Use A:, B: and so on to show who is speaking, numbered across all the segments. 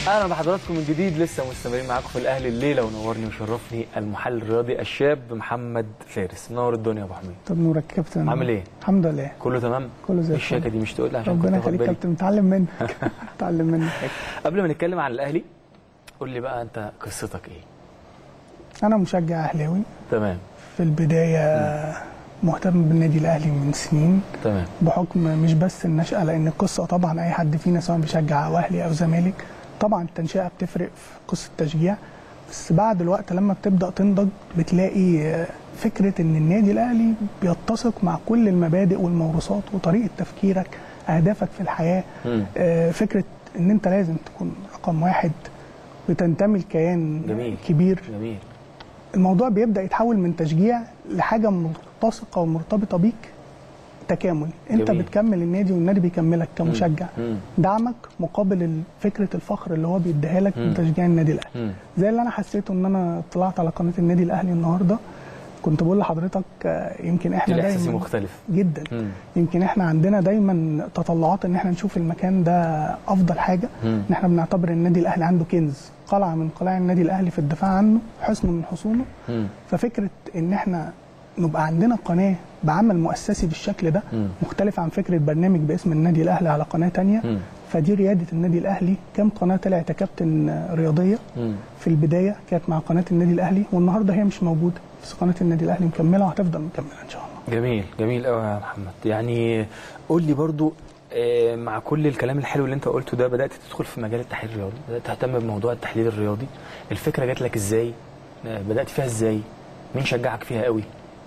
A: اهلا بحضراتكم من جديد لسه مستمرين معاكم في الاهلي الليله ونورني وشرفني المحلل الرياضي الشاب محمد فارس منور الدنيا يا ابو حميد
B: طب نورك يا كابتن
A: عامل ايه؟
B: الحمد لله
A: كله تمام
B: كله زي
A: إيه الشياكه
B: الفل
A: دي مش تقول لي عشان كنت
B: ربنا
A: واخد
B: يخليك
A: بالي
B: كابتن متعلم منك متعلم منك
A: قبل ما نتكلم عن الاهلي قول لي بقى انت قصتك ايه
B: انا مشجع اهلاوي
A: تمام
B: في البدايه مهتم بالنادي الاهلي من سنين
A: تمام
B: بحكم مش بس النشأة لأن القصة طبعا أي حد فينا سواء بيشجع أو أهلي أو زمالك طبعا التنشئة بتفرق في قصة التشجيع بس بعد الوقت لما بتبدأ تنضج بتلاقي آه، فكرة إن النادي الأهلي بيتسق مع كل المبادئ والموروثات وطريقة تفكيرك أهدافك في الحياة
A: مم.
B: آه، فكرة إن أنت لازم تكون رقم واحد بتنتمي لكيان
A: جميل.
B: كبير
A: جميل
B: الموضوع بيبدا يتحول من تشجيع لحاجه ملتصقه ومرتبطه بيك تكامل انت
A: جميل.
B: بتكمل النادي والنادي بيكملك كمشجع
A: مم.
B: دعمك مقابل ال- فكره الفخر اللي هو بيديها لك
A: مم.
B: من تشجيع النادي الاهلي
A: مم.
B: زي اللي انا حسيته ان انا طلعت على قناه النادي الاهلي النهارده كنت بقول لحضرتك آه، يمكن احنا
A: الاحساس
B: دايما
A: مختلف
B: جدا
A: مم.
B: يمكن احنا عندنا دايما تطلعات ان احنا نشوف المكان ده افضل حاجه
A: مم.
B: ان احنا بنعتبر النادي الاهلي عنده كنز قلعه من قلاع النادي الاهلي في الدفاع عنه حصن من حصونه
A: مم.
B: ففكره ان احنا نبقى عندنا قناه بعمل مؤسسي بالشكل ده
A: مم.
B: مختلف عن فكره برنامج باسم النادي الاهلي على قناه تانية
A: مم.
B: فدي رياده النادي الاهلي كم قناه طلعت يا كابتن رياضيه
A: مم.
B: في البدايه كانت مع قناه النادي الاهلي والنهارده هي مش موجوده بس قناه النادي الاهلي مكمله وهتفضل مكمله ان شاء الله
A: جميل جميل قوي يا محمد يعني قول لي برضو آه، مع كل الكلام الحلو اللي انت قلته ده بدات تدخل في مجال التحليل الرياضي بدات تهتم بموضوع التحليل الرياضي الفكره جات لك ازاي آه، بدات فيها ازاي مين شجعك فيها قوي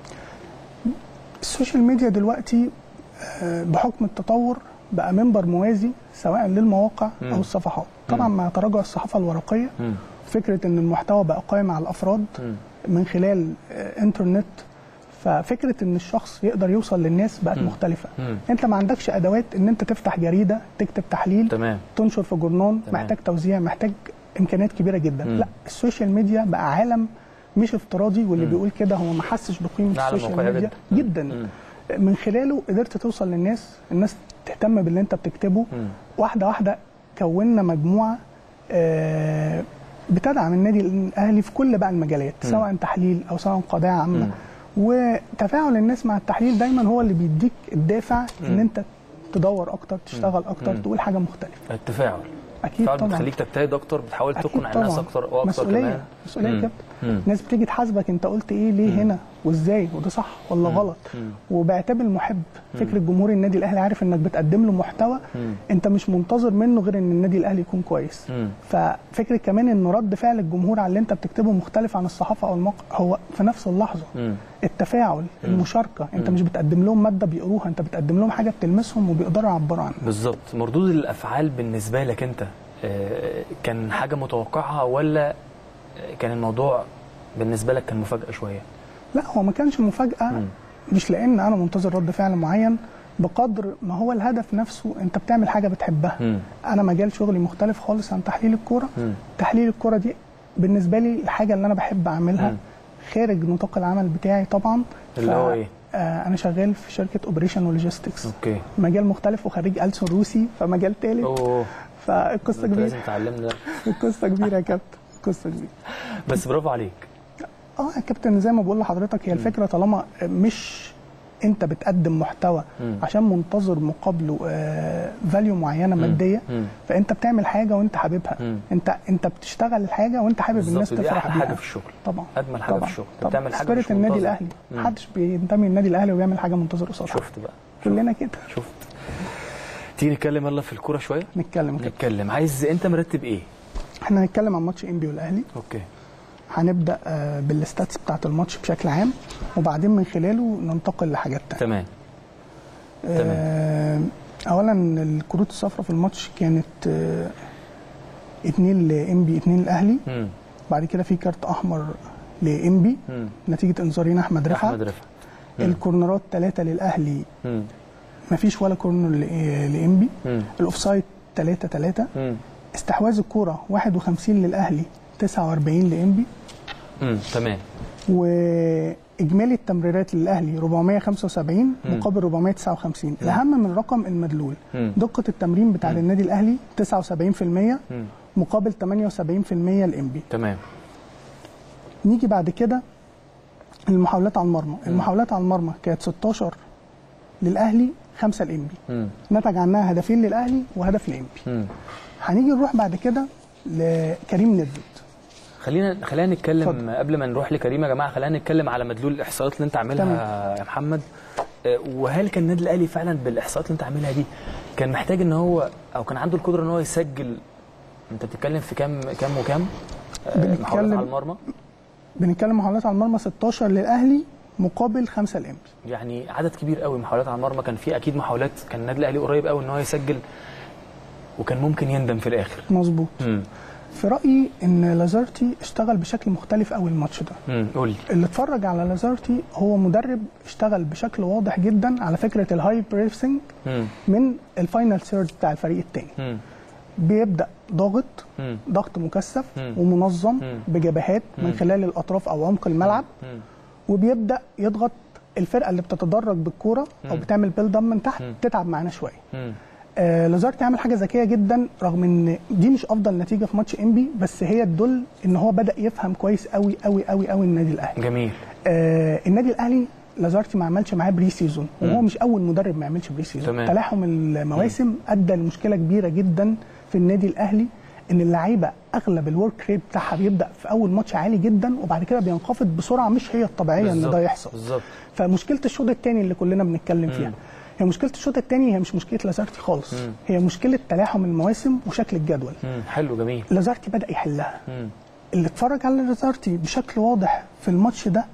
B: السوشيال ميديا دلوقتي آه، بحكم التطور بقى منبر موازي سواء للمواقع
A: مم.
B: او الصفحات طبعا
A: مم.
B: مع تراجع الصحافه الورقيه
A: مم.
B: فكره ان المحتوى بقى قائم على الافراد
A: مم.
B: من خلال آه، انترنت ففكره ان الشخص يقدر يوصل للناس بقت
A: مم.
B: مختلفه
A: مم.
B: انت ما عندكش ادوات ان انت تفتح جريده تكتب تحليل
A: تمام
B: تنشر في جورنال
A: تمام.
B: محتاج توزيع محتاج امكانيات كبيره جدا
A: مم.
B: لا السوشيال ميديا بقى عالم مش افتراضي واللي
A: مم.
B: بيقول كده هو ما حسش بقيمه
A: ده عالم
B: السوشيال
A: واقعي
B: ميديا
A: جدا.
B: جدا
A: مم.
B: من خلاله قدرت توصل للناس الناس تهتم باللي انت بتكتبه
A: مم.
B: واحده واحده كونا مجموعه آه، بتدعم النادي الاهلي في كل بقى المجالات
A: مم.
B: سواء تحليل او سواء قضايا عامه
A: مم.
B: وتفاعل الناس مع التحليل دايما هو اللي بيديك الدافع ان
A: مم.
B: انت تدور اكتر تشتغل اكتر
A: مم.
B: تقول حاجه مختلفه
A: التفاعل
B: اكيد
A: التفاعل
B: طبعا
A: بتخليك تجتهد اكتر بتحاول
B: أكيد
A: تقنع الناس
B: طبعاً.
A: اكتر واكتر
B: مسؤولية.
A: كمان
B: مسؤولية يا
A: مم.
B: كابتن.
A: مم.
B: الناس بتيجي تحاسبك انت قلت ايه ليه
A: مم.
B: هنا وازاي وده صح ولا
A: مم.
B: غلط
A: مم.
B: وبعتاب المحب
A: مم.
B: فكره جمهور النادي الاهلي عارف انك بتقدم له محتوى
A: مم.
B: انت مش منتظر منه غير ان النادي الاهلي يكون كويس
A: مم.
B: ففكره كمان ان رد فعل الجمهور على اللي انت بتكتبه مختلف عن الصحافه او الموقع هو في نفس اللحظه
A: مم.
B: التفاعل المشاركه انت
A: مم.
B: مش بتقدم لهم ماده بيقروها انت بتقدم لهم حاجه بتلمسهم وبيقدروا يعبروا عنها
A: بالظبط مردود الافعال بالنسبه لك انت آه، كان حاجه متوقعها ولا آه، كان الموضوع بالنسبه لك كان مفاجاه شويه
B: لا هو ما كانش مفاجاه
A: مم.
B: مش لان انا منتظر رد فعل معين بقدر ما هو الهدف نفسه انت بتعمل حاجه بتحبها
A: مم.
B: انا مجال شغلي مختلف خالص عن تحليل الكوره
A: مم.
B: تحليل الكوره دي بالنسبه لي الحاجه اللي انا بحب اعملها
A: مم.
B: خارج نطاق العمل بتاعي طبعا
A: اللي هو ايه؟
B: آه انا شغال في شركه اوبريشن ولوجيستكس
A: اوكي
B: مجال مختلف وخريج ألسن روسي فمجال تالت
A: اوه
B: فالقصه
A: انت
B: كبيره
A: لازم تعلمنا ده.
B: القصه كبيره يا كابتن قصه كبيره
A: بس برافو عليك
B: اه يا كابتن زي ما بقول لحضرتك هي الفكره طالما مش انت بتقدم محتوى
A: مم.
B: عشان منتظر مقابله فاليو معينه ماديه
A: مم.
B: فانت بتعمل حاجه وانت حاببها
A: مم.
B: انت انت بتشتغل الحاجه وانت حابب الناس
A: بالظبط دي
B: تفرح
A: احلى حاجه
B: بيها
A: في الشغل
B: طبعا
A: اجمل حاجه
B: طبعا
A: في الشغل انت
B: طبعا
A: بتعمل حاجه
B: سبيريت
A: مش
B: النادي
A: منتظر.
B: الاهلي
A: مم.
B: محدش بينتمي للنادي الاهلي وبيعمل حاجه منتظر قصادها
A: شفت بقى
B: كلنا كده
A: شفت تيجي نتكلم يلا في الكوره شويه
B: نتكلم كده
A: نتكلم عايز انت مرتب ايه
B: احنا هنتكلم عن ماتش انبي والاهلي
A: اوكي
B: هنبدا آه، بالستاتس بتاعت الماتش بشكل عام وبعدين من خلاله ننتقل لحاجات تانية
A: تمام
B: آه، اولا الكروت الصفراء في الماتش كانت آه، اتنين لانبي اتنين الاهلي
A: مم.
B: بعد كده في كارت احمر لانبي
A: مم.
B: نتيجه انذارين احمد رفعت
A: احمد رفعت مم.
B: الكورنرات ثلاثه للاهلي
A: مم.
B: مفيش ولا كورنر ل- لانبي
A: مم.
B: الاوفسايد 3 3
A: مم.
B: استحواذ الكوره 51 للاهلي 49 لانبي
A: مم. تمام
B: واجمالي التمريرات للاهلي 475 مقابل 459 الاهم من الرقم المدلول
A: مم.
B: دقه التمرين بتاع النادي الاهلي 79%
A: مم.
B: مقابل 78% الانبي
A: تمام
B: نيجي بعد كده المحاولات على المرمى المحاولات على المرمى كانت 16 للاهلي 5 الانبي
A: مم.
B: نتج عنها هدفين للاهلي وهدف للانبي
A: مم.
B: هنيجي نروح بعد كده لكريم ندفد
A: خلينا خلينا نتكلم
B: اتفضل.
A: قبل ما نروح لكريم يا جماعه خلينا نتكلم على مدلول الاحصائيات اللي انت عاملها يا محمد آه، وهل كان النادي الاهلي فعلا بالاحصائيات اللي انت عاملها دي كان محتاج ان هو او كان عنده القدره ان هو يسجل انت بتتكلم في كام كام وكام آه،
B: بنتكلم-
A: محاولات على المرمى
B: بنتكلم محاولات على المرمى 16 للاهلي مقابل 5 الانبي
A: يعني عدد كبير قوي محاولات على المرمى كان في اكيد محاولات كان النادي الاهلي قريب قوي ان هو يسجل وكان ممكن يندم في الاخر
B: مظبوط
A: امم
B: في رايي ان لازارتي اشتغل بشكل مختلف قوي الماتش ده
A: امم قول لي
B: اللي اتفرج على لازارتي هو مدرب اشتغل بشكل واضح جدا على فكره الهاي بريسنج
A: امم
B: من الفاينل سيرد بتاع الفريق الثاني
A: امم
B: بيبدا ضاغط
A: امم
B: ضغط مكثف
A: مم.
B: ومنظم
A: مم.
B: بجبهات من
A: مم.
B: خلال الاطراف او عمق الملعب
A: امم
B: وبيبدا يضغط الفرقه اللي بتتدرج بالكوره او
A: مم.
B: بتعمل بيلد اب من تحت
A: مم.
B: تتعب معانا شويه
A: امم
B: آه لازارتي عمل حاجه ذكيه جدا رغم ان دي مش افضل نتيجه في ماتش انبي بس هي تدل ان هو بدا يفهم كويس قوي قوي قوي قوي النادي الاهلي
A: جميل
B: آه النادي الاهلي لازارتي ما عملش معاه بري سيزون وهو
A: مم.
B: مش اول مدرب ما يعملش بري سيزون
A: تمام.
B: تلاحم المواسم ادى لمشكله كبيره جدا في النادي الاهلي ان اللعيبه اغلب الورك ريت بتاعها بيبدا في اول ماتش عالي جدا وبعد كده بينخفض بسرعه مش هي الطبيعيه ان
A: بالظبط،
B: ده يحصل
A: بالظبط
B: فمشكله الشوط الثاني اللي كلنا بنتكلم فيها
A: مم.
B: هي مشكله الشوط الثاني هي مش مشكله لازارتي خالص
A: مم.
B: هي مشكله تلاحم المواسم وشكل الجدول
A: امم حلو جميل
B: لازارتي بدا يحلها
A: امم
B: اللي اتفرج على لازارتي بشكل واضح في الماتش ده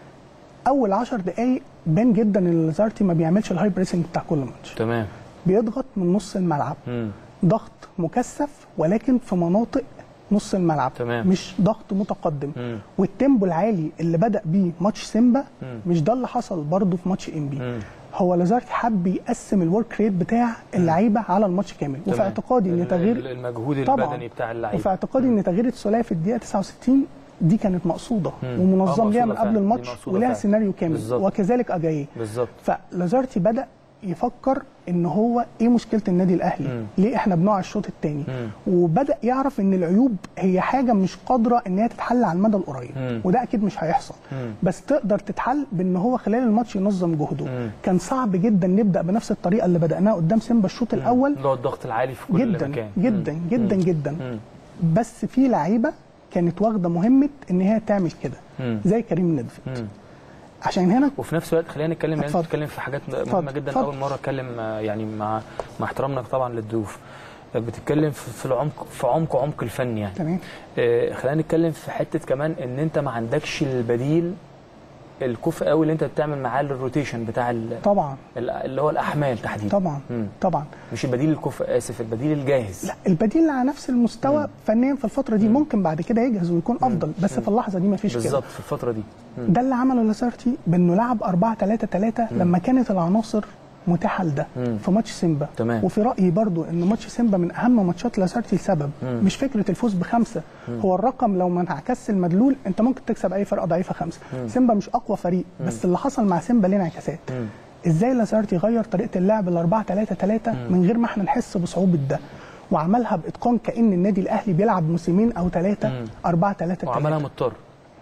B: اول 10 دقائق بان جدا ان لازارتي ما بيعملش الهاي بريسنج بتاع كل ماتش
A: تمام
B: بيضغط من نص الملعب
A: امم
B: ضغط مكثف ولكن في مناطق نص الملعب
A: تمام.
B: مش ضغط متقدم
A: مم.
B: والتيمبو العالي اللي بدا بيه ماتش سيمبا
A: مم.
B: مش ده اللي حصل برضه في ماتش انبي
A: مم.
B: هو لازارتي حب يقسم الورك ريت بتاع اللعيبه على الماتش كامل وفي
A: تمام.
B: اعتقادي ان
A: ال-
B: تغيير
A: ال- المجهود
B: طبعاً.
A: البدني بتاع اللعيبه
B: وفي اعتقادي ان تغيير الثلاثي في الدقيقه 69 دي كانت مقصوده
A: مم. آه،
B: ومنظم ليها
A: مقصودة
B: من
A: فعلاً.
B: قبل
A: دي
B: الماتش
A: مقصودة
B: ولها
A: فعلاً.
B: سيناريو كامل
A: بالظبط.
B: وكذلك اجاييه
A: بالظبط
B: فلازارتي بدا يفكر ان هو ايه مشكله النادي الاهلي
A: مم.
B: ليه احنا بنقع الشوط الثاني
A: مم.
B: وبدا يعرف ان العيوب هي حاجه مش قادره ان هي تتحل على المدى القريب
A: مم.
B: وده اكيد مش هيحصل
A: مم.
B: بس تقدر تتحل بان هو خلال الماتش ينظم جهده
A: مم.
B: كان صعب جدا نبدا بنفس الطريقه اللي بداناها قدام سيمبا الشوط الاول
A: اللي هو الضغط العالي في كل
B: جدا
A: مكان
B: جدا
A: مم.
B: جدا
A: مم.
B: جدا
A: مم.
B: بس في لعيبه كانت واخده مهمه ان هي تعمل كده
A: مم.
B: زي كريم ندفد
A: مم.
B: عشان هنا
A: وفي نفس الوقت خلينا نتكلم لان انت
B: اتفضل.
A: بتتكلم في حاجات مهمه
B: اتفضل.
A: جدا
B: اتفضل.
A: اول مره اتكلم آه، يعني مع مع احترامنا طبعا للضيوف آه، بتتكلم في في العمق في عمق عمق الفن يعني
B: تمام
A: آه، خلينا نتكلم في حته كمان ان انت ما عندكش البديل الكفء قوي اللي انت بتعمل معاه الروتيشن بتاع ال-
B: طبعا
A: ال- اللي هو الاحمال تحديدا
B: طبعا
A: مم.
B: طبعا
A: مش البديل الكفء اسف البديل الجاهز
B: لا البديل على نفس المستوى فنيا في الفتره دي ممكن بعد كده يجهز ويكون افضل بس في اللحظه دي مفيش كده
A: بالظبط في الفتره دي مم.
B: ده اللي عمله لاسارتي بانه لعب 4 3 3 لما كانت العناصر متاحه لده
A: مم.
B: في ماتش سيمبا
A: تمام.
B: وفي رايي برضو ان ماتش سيمبا من اهم ماتشات لاسارتي لسبب
A: مم.
B: مش فكره الفوز بخمسه هو الرقم لو ما انعكسش المدلول انت ممكن تكسب اي فرقه ضعيفه خمسه سيمبا مش اقوى فريق بس اللي حصل مع سيمبا ليه انعكاسات
A: مم.
B: ازاي لاسارتي غير طريقه اللعب ل 4 3 3 من غير ما احنا نحس بصعوبه ده وعملها باتقان كان النادي الاهلي بيلعب موسمين او ثلاثه
A: مم.
B: 4 3
A: وعملها
B: 3
A: مضطر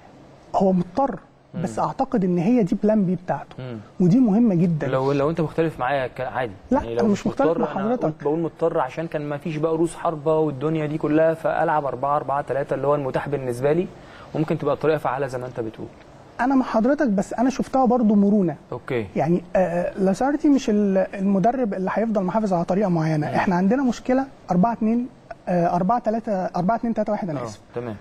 B: هو مضطر بس اعتقد ان هي دي بلان بي بتاعته
A: مم.
B: ودي مهمه جدا
A: لو لو انت مختلف معايا ك- عادي
B: لا،
A: لو
B: أنا مش مختلف
A: مضطر،
B: مع
A: أنا
B: حضرتك.
A: قلت بقول مضطر عشان كان ما فيش بقى روس حربه والدنيا دي كلها فالعب 4 4 3 اللي هو المتاح بالنسبه لي ممكن تبقى الطريقه فعاله زي ما انت بتقول
B: انا مع حضرتك بس انا شفتها برضو مرونه
A: اوكي
B: يعني آه لاسارتي مش ال- المدرب اللي هيفضل محافظ على طريقه معينه احنا عندنا مشكله 4 2 4 3 4 2 3 1 انا
A: اه
B: اسف
A: تمام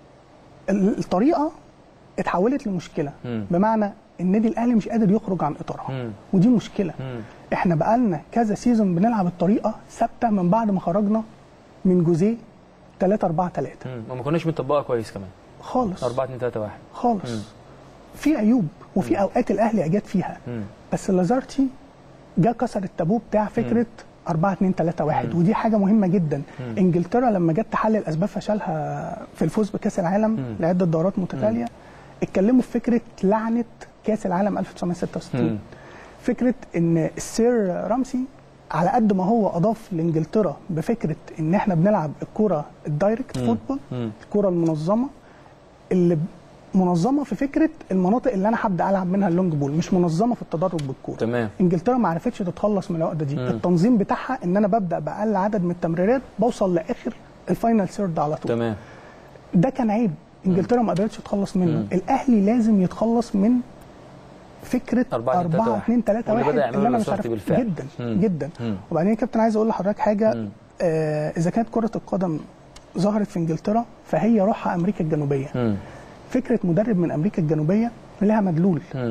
B: ال- الطريقه اتحولت لمشكله
A: مم.
B: بمعنى النادي الاهلي مش قادر يخرج عن اطارها
A: مم.
B: ودي مشكله
A: مم.
B: احنا بقالنا كذا سيزون بنلعب الطريقه ثابته من بعد ما خرجنا من جوزيه 3 4 3
A: مم. وما كناش بنطبقها كويس كمان
B: خالص
A: 4 2 3 1
B: خالص
A: مم.
B: في عيوب وفي اوقات الاهلي اجاد فيها
A: مم.
B: بس لازارتي جه كسر التابو بتاع فكره 4 2 3 1 ودي حاجه مهمه جدا انجلترا لما جت تحلل اسباب فشلها في الفوز بكاس العالم لعده دورات متتاليه اتكلموا في فكره لعنه كاس العالم 1966
A: مم.
B: فكره ان السير رامسي على قد ما هو اضاف لانجلترا بفكره ان احنا بنلعب الكوره الدايركت
A: مم.
B: فوتبول
A: مم.
B: الكوره المنظمه اللي ب- منظمه في فكره المناطق اللي انا هبدا العب منها اللونج بول مش منظمه في التدرج بالكوره
A: تمام
B: انجلترا ما عرفتش تتخلص من العقده دي
A: مم.
B: التنظيم بتاعها ان انا ببدا باقل عدد من التمريرات بوصل لاخر الفاينل سيرد على طول
A: تمام
B: ده كان عيب انجلترا ما قدرتش تتخلص منه
A: مم.
B: الاهلي لازم يتخلص من فكره
A: 4 2 3
B: 4 2 3
A: واللي
B: 1
A: بدأ يعمله
B: اللي انا مش
A: لاسارتي
B: عارف
A: بالفعل.
B: جدا
A: مم.
B: جدا
A: مم.
B: وبعدين يا كابتن عايز اقول لحضرتك حاجه
A: مم.
B: آه اذا كانت كره القدم ظهرت في انجلترا فهي روحها امريكا الجنوبيه
A: مم.
B: فكره مدرب من امريكا الجنوبيه لها مدلول
A: مم.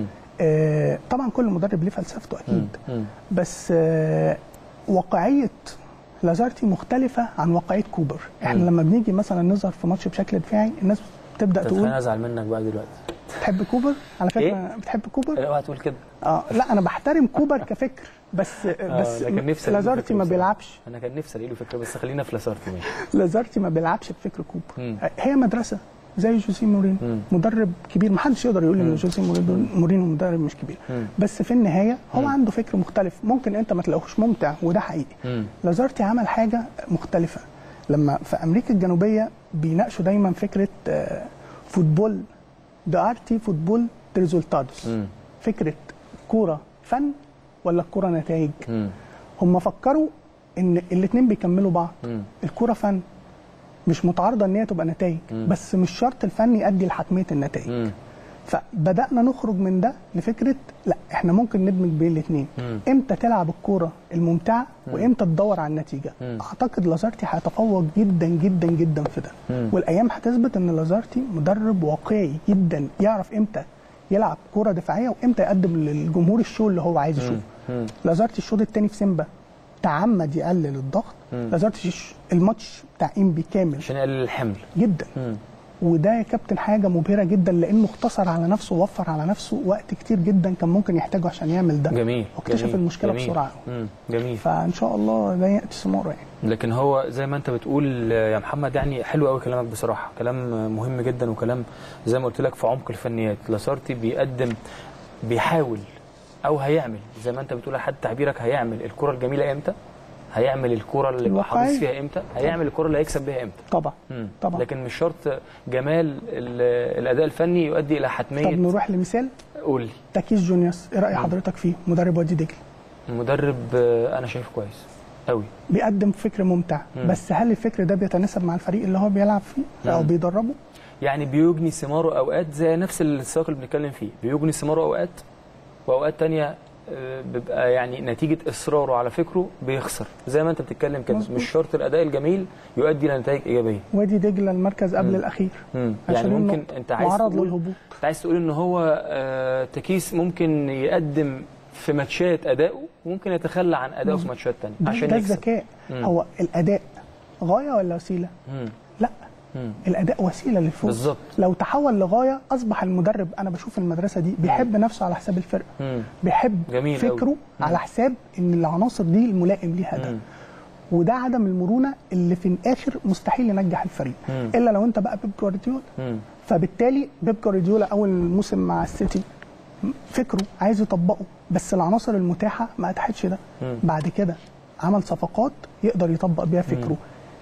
B: آه طبعا كل مدرب ليه فلسفته اكيد
A: مم.
B: بس آه واقعيه لازارتي مختلفه عن واقعيه كوبر احنا
A: مم.
B: لما بنيجي مثلا نظهر في ماتش بشكل دفاعي الناس تبدا
A: انت
B: تقول
A: تخليني ازعل منك بقى دلوقتي
B: بتحب كوبر على فكره
A: إيه؟
B: بتحب كوبر
A: اوعى تقول كده
B: اه لا انا بحترم كوبر كفكر بس
A: آه،
B: بس
A: لكن نفسي ألاقي له
B: لازارتي
A: فكرة
B: ما
A: بصراحة.
B: بيلعبش
A: انا كان نفسي الاقي له فكره بس خلينا في لاسارتي ماشي
B: لازارتي ما بيلعبش بفكر كوبر
A: مم.
B: هي مدرسه زي جوزيه مورينو
A: مم.
B: مدرب كبير ما حدش يقدر يقول ان
A: مم.
B: جوزيه مورينو مورينو مدرب مش كبير
A: مم.
B: بس في النهايه هو
A: مم.
B: عنده فكر مختلف ممكن انت ما تلاقوش ممتع وده حقيقي
A: مم.
B: لازارتي عمل حاجه مختلفه لما في امريكا الجنوبيه بيناقشوا دايما فكره آه، فوتبول ده ارتي فوتبول ريزولتادوس
A: مم.
B: فكره كوره فن ولا الكوره نتائج
A: مم.
B: هم فكروا ان الاثنين بيكملوا بعض
A: مم.
B: الكوره فن مش متعارضه ان هي تبقى نتائج
A: مم.
B: بس مش شرط الفن يؤدي لحتميه النتائج
A: مم.
B: فبدانا نخرج من ده لفكره لا احنا ممكن ندمج بين الاثنين
A: مم.
B: امتى تلعب الكوره الممتعه وامتى تدور على النتيجه
A: مم.
B: اعتقد لازارتي هيتفوق جدا جدا جدا في ده
A: مم.
B: والايام هتثبت ان لازارتي مدرب واقعي جدا يعرف امتى يلعب كوره دفاعيه وامتى يقدم للجمهور الشو اللي هو عايز يشوفه
A: مم.
B: لازارتي الشوط الثاني في سيمبا تعمد يقلل الضغط
A: مم.
B: لازارتي ش- الماتش بتاع انبي كامل
A: عشان يقلل الحمل
B: جدا
A: مم.
B: وده يا كابتن حاجه مبهره جدا لانه اختصر على نفسه ووفر على نفسه وقت كتير جدا كان ممكن يحتاجه عشان يعمل ده
A: جميل
B: واكتشف
A: جميل.
B: المشكله
A: جميل.
B: بسرعه
A: مم. جميل
B: فان شاء الله لا ياتي ثماره يعني
A: لكن هو زي ما انت بتقول يا محمد يعني حلو قوي كلامك بصراحه كلام مهم جدا وكلام زي ما قلت لك في عمق الفنيات لاسارتي بيقدم بيحاول او هيعمل زي ما انت بتقول حد تعبيرك هيعمل الكره الجميله امتى هيعمل الكره اللي يبقى حريص
B: الواقعية.
A: فيها امتى هيعمل الكره اللي هيكسب بيها امتى
B: طبعا
A: مم.
B: طبعا.
A: لكن مش شرط جمال ال- الاداء الفني يؤدي الى
B: طب
A: حتميه
B: نروح لمثال
A: قول لي
B: تاكيس جونيوس ايه راي
A: مم.
B: حضرتك فيه مدرب وادي دجله
A: مدرب آه، انا شايفه كويس قوي
B: بيقدم فكر ممتع
A: مم.
B: بس هل الفكر ده بيتناسب مع الفريق اللي هو بيلعب فيه او
A: مم.
B: بيدربه
A: يعني بيجني ثماره اوقات زي نفس السياق اللي بنتكلم فيه بيجني ثماره اوقات واوقات تانية آه، بيبقى يعني نتيجه اصراره على فكره بيخسر زي ما انت بتتكلم كده
B: مظبوط.
A: مش شرط الاداء الجميل يؤدي لنتائج ايجابيه
B: وادي دجله المركز قبل
A: مم.
B: الاخير
A: مم. يعني
B: عشرين
A: ممكن
B: نقطة
A: انت عايز
B: وعرض
A: تقول
B: للهبوط
A: انت عايز تقول ان هو آه، تكيس ممكن يقدم في ماتشات اداؤه وممكن يتخلى عن اداؤه في ماتشات تانية
B: ده,
A: عشان
B: ده
A: يكسب
B: الذكاء
A: مم.
B: هو الاداء غايه ولا وسيله
A: مم.
B: لا
A: مم.
B: الاداء وسيله للفوز
A: بالظبط.
B: لو تحول لغايه اصبح المدرب انا بشوف المدرسه دي بيحب نفسه على حساب الفرقه
A: مم.
B: بيحب
A: جميل
B: فكره
A: أوي. مم.
B: على حساب ان العناصر دي الملائم ليها ده
A: مم.
B: وده عدم المرونه اللي في الاخر مستحيل ينجح الفريق
A: مم.
B: الا لو انت بقى بيب جوارديولا
A: مم.
B: فبالتالي بيب جوارديولا اول موسم مع السيتي فكره عايز يطبقه بس العناصر المتاحه ما اتاحتش ده
A: مم.
B: بعد كده عمل صفقات يقدر يطبق بيها فكره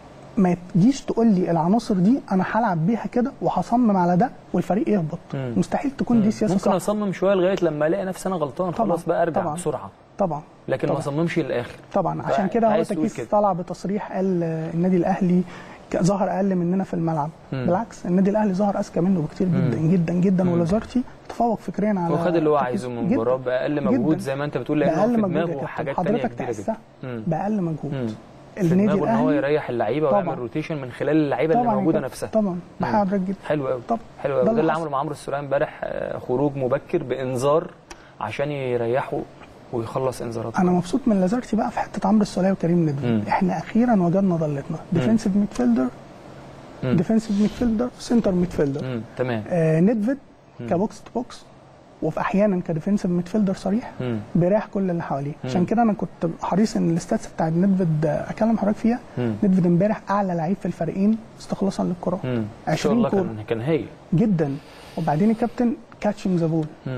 B: ما تجيش تقول لي العناصر دي انا هلعب بيها كده وهصمم على ده والفريق يهبط
A: مم.
B: مستحيل تكون دي سياسه
A: ممكن
B: صح
A: اصمم شويه لغايه لما الاقي نفسي انا غلطان
B: طبعاً.
A: خلاص بقى ارجع
B: طبعاً.
A: بسرعه
B: طبعا
A: لكن ما
B: طبعاً.
A: اصممش للاخر
B: طبعا
A: أنت
B: عشان كده هو
A: عايز تقول
B: تكيس
A: كده.
B: طلع بتصريح قال آه، النادي الاهلي ك- ظهر اقل مننا في الملعب
A: مم.
B: بالعكس النادي الاهلي ظهر اذكى منه بكتير جدا
A: مم.
B: جدا جدا
A: مم.
B: ولازارتي تفوق فكريا على
A: هو خد اللي هو
B: تكيس
A: عايزه من
B: جداً.
A: المباراه باقل مجهود
B: جداً.
A: زي ما انت بتقول لان هو
B: باقل
A: في
B: مجهود يا
A: دماغه
B: كابتن.
A: حاجات تانية
B: حضرتك
A: كتيره جدا
B: تحسها
A: مم.
B: باقل
A: مم.
B: مجهود
A: في
B: النادي
A: دماغه ان هو
B: الاهلي
A: يريح اللعيبه
B: طبعاً.
A: ويعمل روتيشن من خلال اللعيبه اللي
B: طبعا يا
A: موجوده
B: كابتن.
A: نفسها
B: طبعا بحب حضرتك جدا
A: حلو قوي
B: طب
A: حلو
B: ده
A: قوي ده
B: اللي
A: اللي
B: حصل.
A: عمله مع عمرو السوليه امبارح آه، خروج مبكر بانذار عشان يريحه ويخلص انذاراته
B: انا مبسوط من لازارتي بقى في حته عمرو السوليه وكريم
A: مم.
B: ندفد احنا اخيرا وجدنا ضلتنا ديفensive ميدفيلدر
A: مم.
B: ديفنسيف ميدفيلدر سنتر ميدفيلدر
A: مم. تمام
B: آه ندفد
A: مم.
B: كبوكس تو بوكس وفي احيانا كديفنسيف ميدفيلدر صريح
A: مم.
B: بيريح كل اللي حواليه
A: مم.
B: عشان كده انا كنت حريص ان الستاتس بتاعت ندفد آه، اكلم حضرتك فيها
A: مم.
B: ندفد امبارح اعلى لعيب في الفريقين استخلاصا للكره
A: مم. ان شاء
B: 20
A: الله
B: كوره
A: كان كان هايل
B: جدا وبعدين الكابتن كاتشنج ذا بول
A: مم.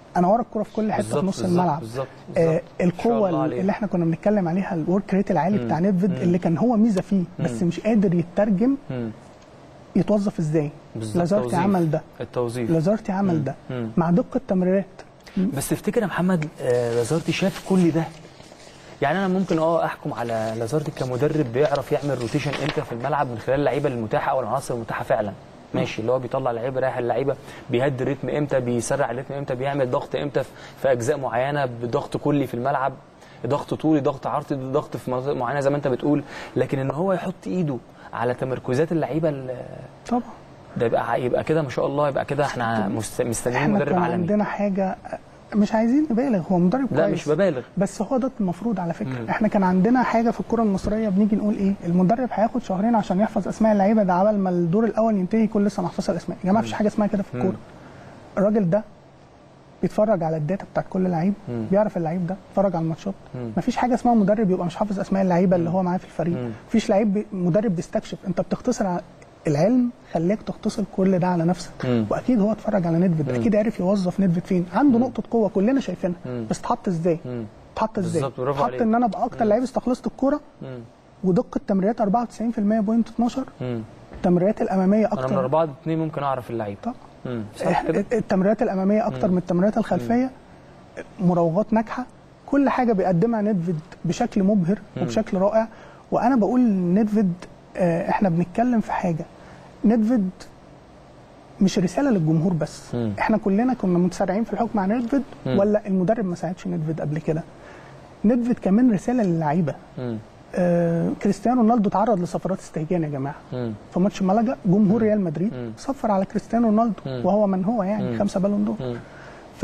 B: انا ورا الكوره في كل حته في
A: بالظبط،
B: نص
A: بالظبط،
B: الملعب
A: بالظبط،
B: آه
A: بالظبط. ما شاء
B: القوه
A: الله عليه.
B: اللي احنا كنا بنتكلم عليها الورك ريت العالي
A: مم.
B: بتاع نيدفيد
A: مم.
B: اللي كان هو ميزه فيه بس
A: مم.
B: مش قادر يترجم
A: مم.
B: يتوظف ازاي
A: بالظبط،
B: لازارتي
A: توظيف.
B: عمل ده
A: التوظيف
B: لازارتي عمل ده
A: مم.
B: مع دقه تمريرات
A: بس تفتكر يا محمد آه، لازارتي شاف كل ده يعني انا ممكن اه احكم على لازارتي كمدرب بيعرف يعمل روتيشن امتى في الملعب من خلال اللعيبه المتاحه او العناصر المتاحه فعلا ماشي اللي هو بيطلع لعيبه رايح اللعيبه بيهدي الريتم امتى بيسرع الريتم امتى بيعمل ضغط امتى في- في اجزاء معينه بضغط كلي في الملعب ضغط طولي ضغط عرضي ضغط في مناطق معينه زي ما انت بتقول لكن ان هو يحط ايده على تمركزات اللعيبه ال-
B: طبعا
A: ده يبقى يبقى كده ما شاء الله يبقى كده احنا مست- مستنيين
B: احنا
A: مدرب
B: كان
A: عالمي
B: عندنا حاجه مش عايزين نبالغ هو مدرب
A: لا
B: كويس
A: مش ببالغ
B: بس هو ده المفروض على فكره
A: مم.
B: احنا كان عندنا حاجه في الكره المصريه بنيجي نقول ايه المدرب هياخد شهرين عشان يحفظ اسماء اللعيبه ده عبال ما الدور الاول ينتهي يكون لسه محفوظ الاسماء يا جماعه مفيش حاجه اسمها كده في
A: مم.
B: الكوره الراجل ده بيتفرج على الداتا بتاعت كل لعيب
A: مم.
B: بيعرف اللعيب ده بيتفرج على الماتشات
A: مم.
B: مفيش حاجه اسمها مدرب يبقى مش حافظ اسماء اللعيبه اللي هو معاه في الفريق
A: مم.
B: مفيش لعيب بي... مدرب بيستكشف انت بتختصر على العلم خلاك تختصر كل ده على نفسك
A: مم.
B: واكيد هو اتفرج على نيدفيد اكيد عرف يوظف نيدفيد فين عنده نقطه قوه كلنا شايفينها
A: مم.
B: بس اتحط ازاي
A: مم.
B: اتحط ازاي
A: بالظبط، برافو
B: اتحط
A: عليك.
B: ان انا ابقى اكتر لعيب استخلصت الكوره
A: مم.
B: ودقه تمريرات 94% بوينت 12
A: مم.
B: التمريرات الاماميه
A: انا من
B: اكتر
A: أربعة اتنين ممكن اعرف اللعيب
B: طبعا
A: مم. صح كده
B: التمريرات الاماميه اكتر من التمريرات الخلفيه مراوغات ناجحه كل حاجه بيقدمها نيدفيد بشكل مبهر وبشكل رائع وانا بقول نيدفيد آه، احنا بنتكلم في حاجه نيدفيد مش رساله للجمهور بس
A: مم.
B: احنا كلنا كنا متسارعين في الحكم على نيدفيد
A: مم.
B: ولا المدرب ما ساعدش نيدفيد قبل كده نيدفيد كمان رساله للعيبه
A: مم.
B: آه كريستيانو رونالدو تعرض لسفرات استهجان يا جماعه
A: مم.
B: في ماتش ملجا جمهور ريال مدريد
A: مم.
B: صفر على كريستيانو رونالدو
A: مم.
B: وهو من هو يعني
A: مم.
B: خمسه بالون دور
A: مم.
B: ف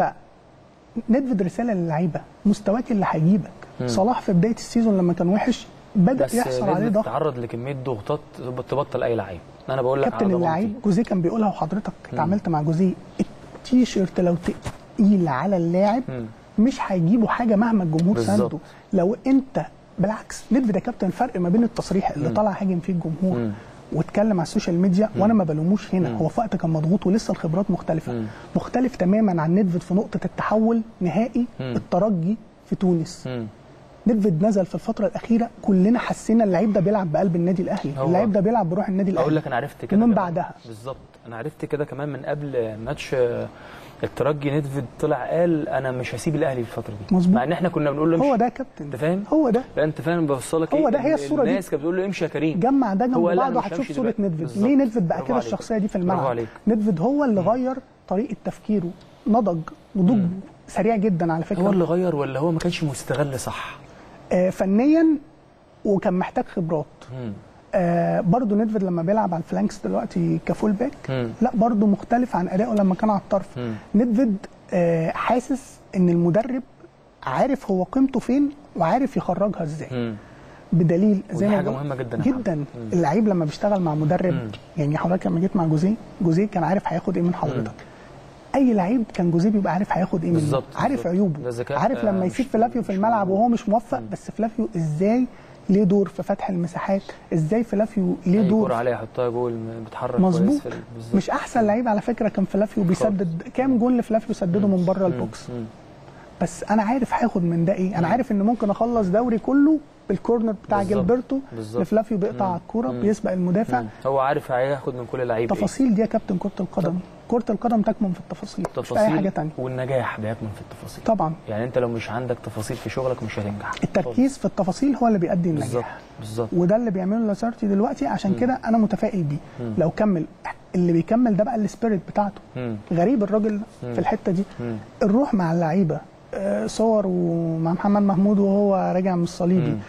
B: ندفد رساله للعيبه مستواك اللي هيجيبك
A: مم.
B: صلاح في بدايه السيزون لما كان وحش بدا
A: بس
B: يحصل عليه
A: نيدفيد
B: ضغط
A: تعرض لكميه ضغوطات تبطل اي لعيب انا بقول لك
B: كابتن
A: على ضمانتي.
B: اللعيب جوزيه كان بيقولها وحضرتك اتعاملت مع جوزيه التيشيرت لو تقيل على اللاعب
A: مم.
B: مش هيجيبوا حاجه مهما الجمهور
A: بالظبط.
B: سانده لو انت بالعكس ندفد يا كابتن فرق ما بين التصريح اللي طلع هاجم فيه الجمهور
A: مم.
B: واتكلم على السوشيال ميديا وانا ما بلوموش هنا هو في وقت كان مضغوط ولسه الخبرات مختلفه
A: مم.
B: مختلف تماما عن ندفد في نقطه التحول نهائي
A: مم.
B: الترجي في تونس
A: مم.
B: ندفد نزل في الفتره الاخيره كلنا حسينا اللعيب ده بيلعب بقلب النادي الاهلي
A: هو-
B: اللعيب ده بيلعب بروح النادي الاهلي
A: اقول لك انا عرفت كده
B: ومن
A: كمان.
B: بعدها.
A: بالظبط انا عرفت كده كمان من قبل ماتش آه، الترجي نيدفيد طلع قال انا مش هسيب الاهلي الفتره دي
B: مظبوط.
A: مع ان احنا كنا بنقول له
B: هو
A: امشي.
B: ده يا كابتن
A: انت فاهم
B: هو ده
A: لا انت فاهم بوصلك
B: هو
A: ايه
B: ده، هي الصورة دي.
A: الناس كانت بتقول له امشي يا كريم
B: جمع ده جنب
A: هو قال لا،
B: بعض
A: أنا مش
B: وهتشوف
A: همشي
B: صوره
A: دلوقتي.
B: ندفد
A: بالظبط.
B: ليه ندفد بقى
A: برافو
B: كده
A: عليك.
B: الشخصيه دي في
A: برافو
B: الملعب
A: عليك.
B: ندفد هو اللي غير طريقه تفكيره نضج نضوج سريع جدا على فكره
A: هو اللي غير ولا هو ما كانش مستغل صح
B: آه فنيا وكان محتاج خبرات
A: مم.
B: آه برضه ندفد لما بيلعب على الفلانكس دلوقتي كفول باك
A: مم.
B: لا برضه مختلف عن ادائه لما كان على الطرف
A: مم.
B: ندفد آه حاسس ان المدرب عارف هو قيمته فين وعارف يخرجها ازاي
A: مم.
B: بدليل زي
A: ودي
B: ما
A: حاجة
B: بقول-
A: مهمة جدا يا
B: جدا
A: محمد. مم.
B: اللعيب لما بيشتغل مع مدرب
A: مم.
B: يعني حضرتك لما جيت مع جوزيه جوزيه كان عارف هياخد ايه من حضرتك اي لعيب كان جوزيه بيبقى عارف هياخد ايه منه
A: بالظبط،
B: عارف
A: بالظبط.
B: عيوبه
A: ده ذكاء،
B: عارف
A: آه،
B: لما
A: مش-
B: يسيب فلافيو في
A: مش
B: الملعب
A: موجود.
B: وهو مش موفق بس فلافيو ازاي ليه دور في فتح المساحات ازاي فلافيو ليه
A: اي
B: دور
A: كوره عليها يحطها جول بتحرك
B: مظبوط
A: كويس في ال- بالظبط.
B: مش احسن لعيب على فكره كان فلافيو بيسدد كام جول لفلافيو سدده من بره البوكس
A: مم.
B: بس انا عارف هاخد من ده ايه انا عارف ان ممكن اخلص دوري كله بالكورنر بتاع
A: بالظبط.
B: جilberto
A: بالظبط.
B: لفلافيو بيقطع على الكوره
A: مم.
B: بيسبق المدافع
A: مم. هو عارف هياخد من كل لعيب ايه
B: التفاصيل دي يا كابتن كره القدم كره القدم تكمن في التفاصيل مش في اي
A: التفاصيل
B: حاجه تانية
A: والنجاح بيكمن في التفاصيل
B: طبعا
A: يعني انت لو مش عندك تفاصيل في شغلك مش هتنجح
B: التركيز في التفاصيل هو اللي بيؤدي
A: بالظبط
B: النجاح
A: بالظبط
B: وده اللي بيعمله لاسارتي دلوقتي عشان كده انا متفائل بيه لو كمل اللي بيكمل ده بقى السبيريت بتاعته
A: مم.
B: غريب الراجل في الحته دي
A: مم.
B: الروح مع اللعيبه آه، صور ومع محمد محمود وهو راجع من الصليبي
A: مم.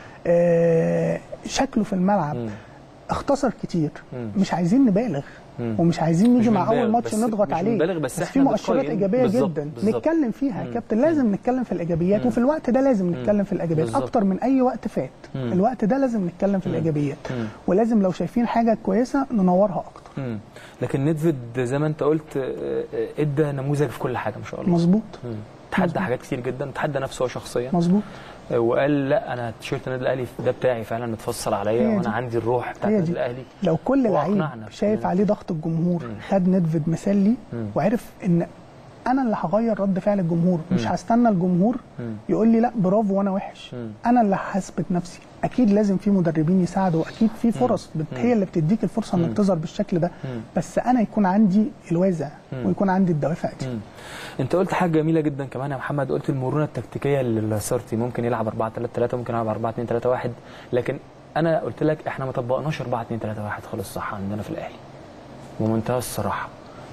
B: آه، شكله في الملعب
A: مم.
B: اختصر كتير
A: مم.
B: مش عايزين نبالغ
A: مم.
B: ومش عايزين نيجي
A: مش
B: مع
A: بنبالغ،
B: اول ماتش
A: بس-
B: نضغط
A: مش
B: عليه
A: بنبالغ، بس
B: في
A: احنا
B: مؤشرات
A: بنقيم.
B: ايجابيه
A: بالظبط،
B: جدا
A: بالظبط.
B: نتكلم فيها يا
A: مم.
B: كابتن لازم نتكلم في الايجابيات وفي الوقت ده لازم نتكلم في الايجابيات
A: بالظبط.
B: اكتر من اي وقت فات
A: مم.
B: الوقت ده لازم نتكلم في الايجابيات
A: مم.
B: ولازم لو شايفين حاجه كويسه ننورها اكتر
A: مم. لكن ندفد زي ما انت قلت آه، آه، ادى نموذج في كل حاجه ما شاء الله
B: مظبوط
A: مم. تحدى حاجات كتير جدا تحدى نفسه هو شخصيا
B: مظبوط
A: آه، وقال لا انا تيشيرت النادي الاهلي ده بتاعي فعلا متفصل
B: هي
A: عليا
B: دي.
A: وانا عندي الروح بتاعت
B: هي
A: النادي
B: دي.
A: الاهلي
B: لو كل لعيب
A: وأقنعنا
B: شايف
A: بكل-
B: عليه ضغط الجمهور
A: مم.
B: خد ندفد مثال ليه
A: مم.
B: وعرف ان انا اللي هغير رد فعل الجمهور مش هستنى الجمهور
A: مم.
B: يقول لي لا برافو وانا وحش
A: مم.
B: انا اللي هثبت نفسي اكيد لازم في مدربين يساعدوا اكيد في فرص بت... هي اللي بتديك الفرصه انك تظهر بالشكل ده
A: مم.
B: بس انا يكون عندي الوازع
A: مم.
B: ويكون عندي الدوافع دي
A: مم. انت قلت حاجه جميله جدا كمان يا محمد قلت المرونه التكتيكيه للاسارتي ممكن يلعب 4 3 3 ممكن يلعب 4 2 3 1 لكن انا قلت لك احنا ما طبقناش 4 2 3 1 خالص صح عندنا في الاهلي بمنتهى الصراحه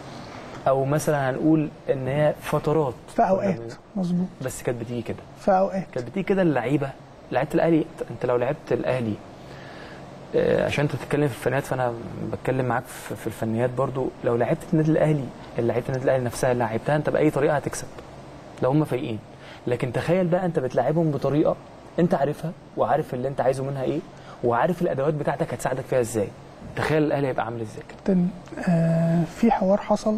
A: او مثلا هنقول ان هي فترات
B: في اوقات مظبوط
A: بس كانت بتيجي كده
B: في اوقات
A: كانت بتيجي كده اللعيبه لعيبه الاهلي انت لو لعبت الاهلي آه، عشان انت بتتكلم في الفنيات فانا بتكلم معاك في في الفنيات برضو لو لعبت النادي الاهلي لعيبه النادي الاهلي نفسها اللي لعبتها انت باي طريقه هتكسب لو هم فايقين لكن تخيل بقى انت بتلعبهم بطريقه انت عارفها وعارف اللي انت عايزه منها ايه وعارف الادوات بتاعتك هتساعدك فيها ازاي تخيل الاهلي هيبقى عامل ازاي كده
B: كابتن آه في حوار حصل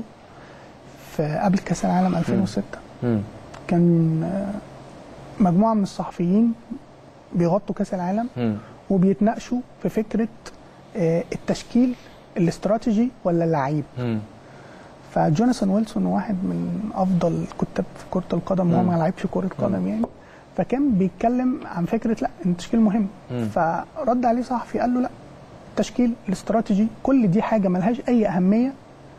B: في قبل كاس العالم 2006
A: امم
B: كان آه مجموعه من الصحفيين بيغطوا كاس العالم
A: امم
B: وبيتناقشوا في فكره آه التشكيل الاستراتيجي ولا اللعيب
A: امم
B: فجوناثان ويلسون واحد من افضل الكتاب في كره القدم وهو
A: مم.
B: ما لعبش كره قدم يعني فكان بيتكلم عن فكره لا ان التشكيل مهم
A: مم.
B: فرد عليه صحفي قال له لا التشكيل الاستراتيجي كل دي حاجه ملهاش اي اهميه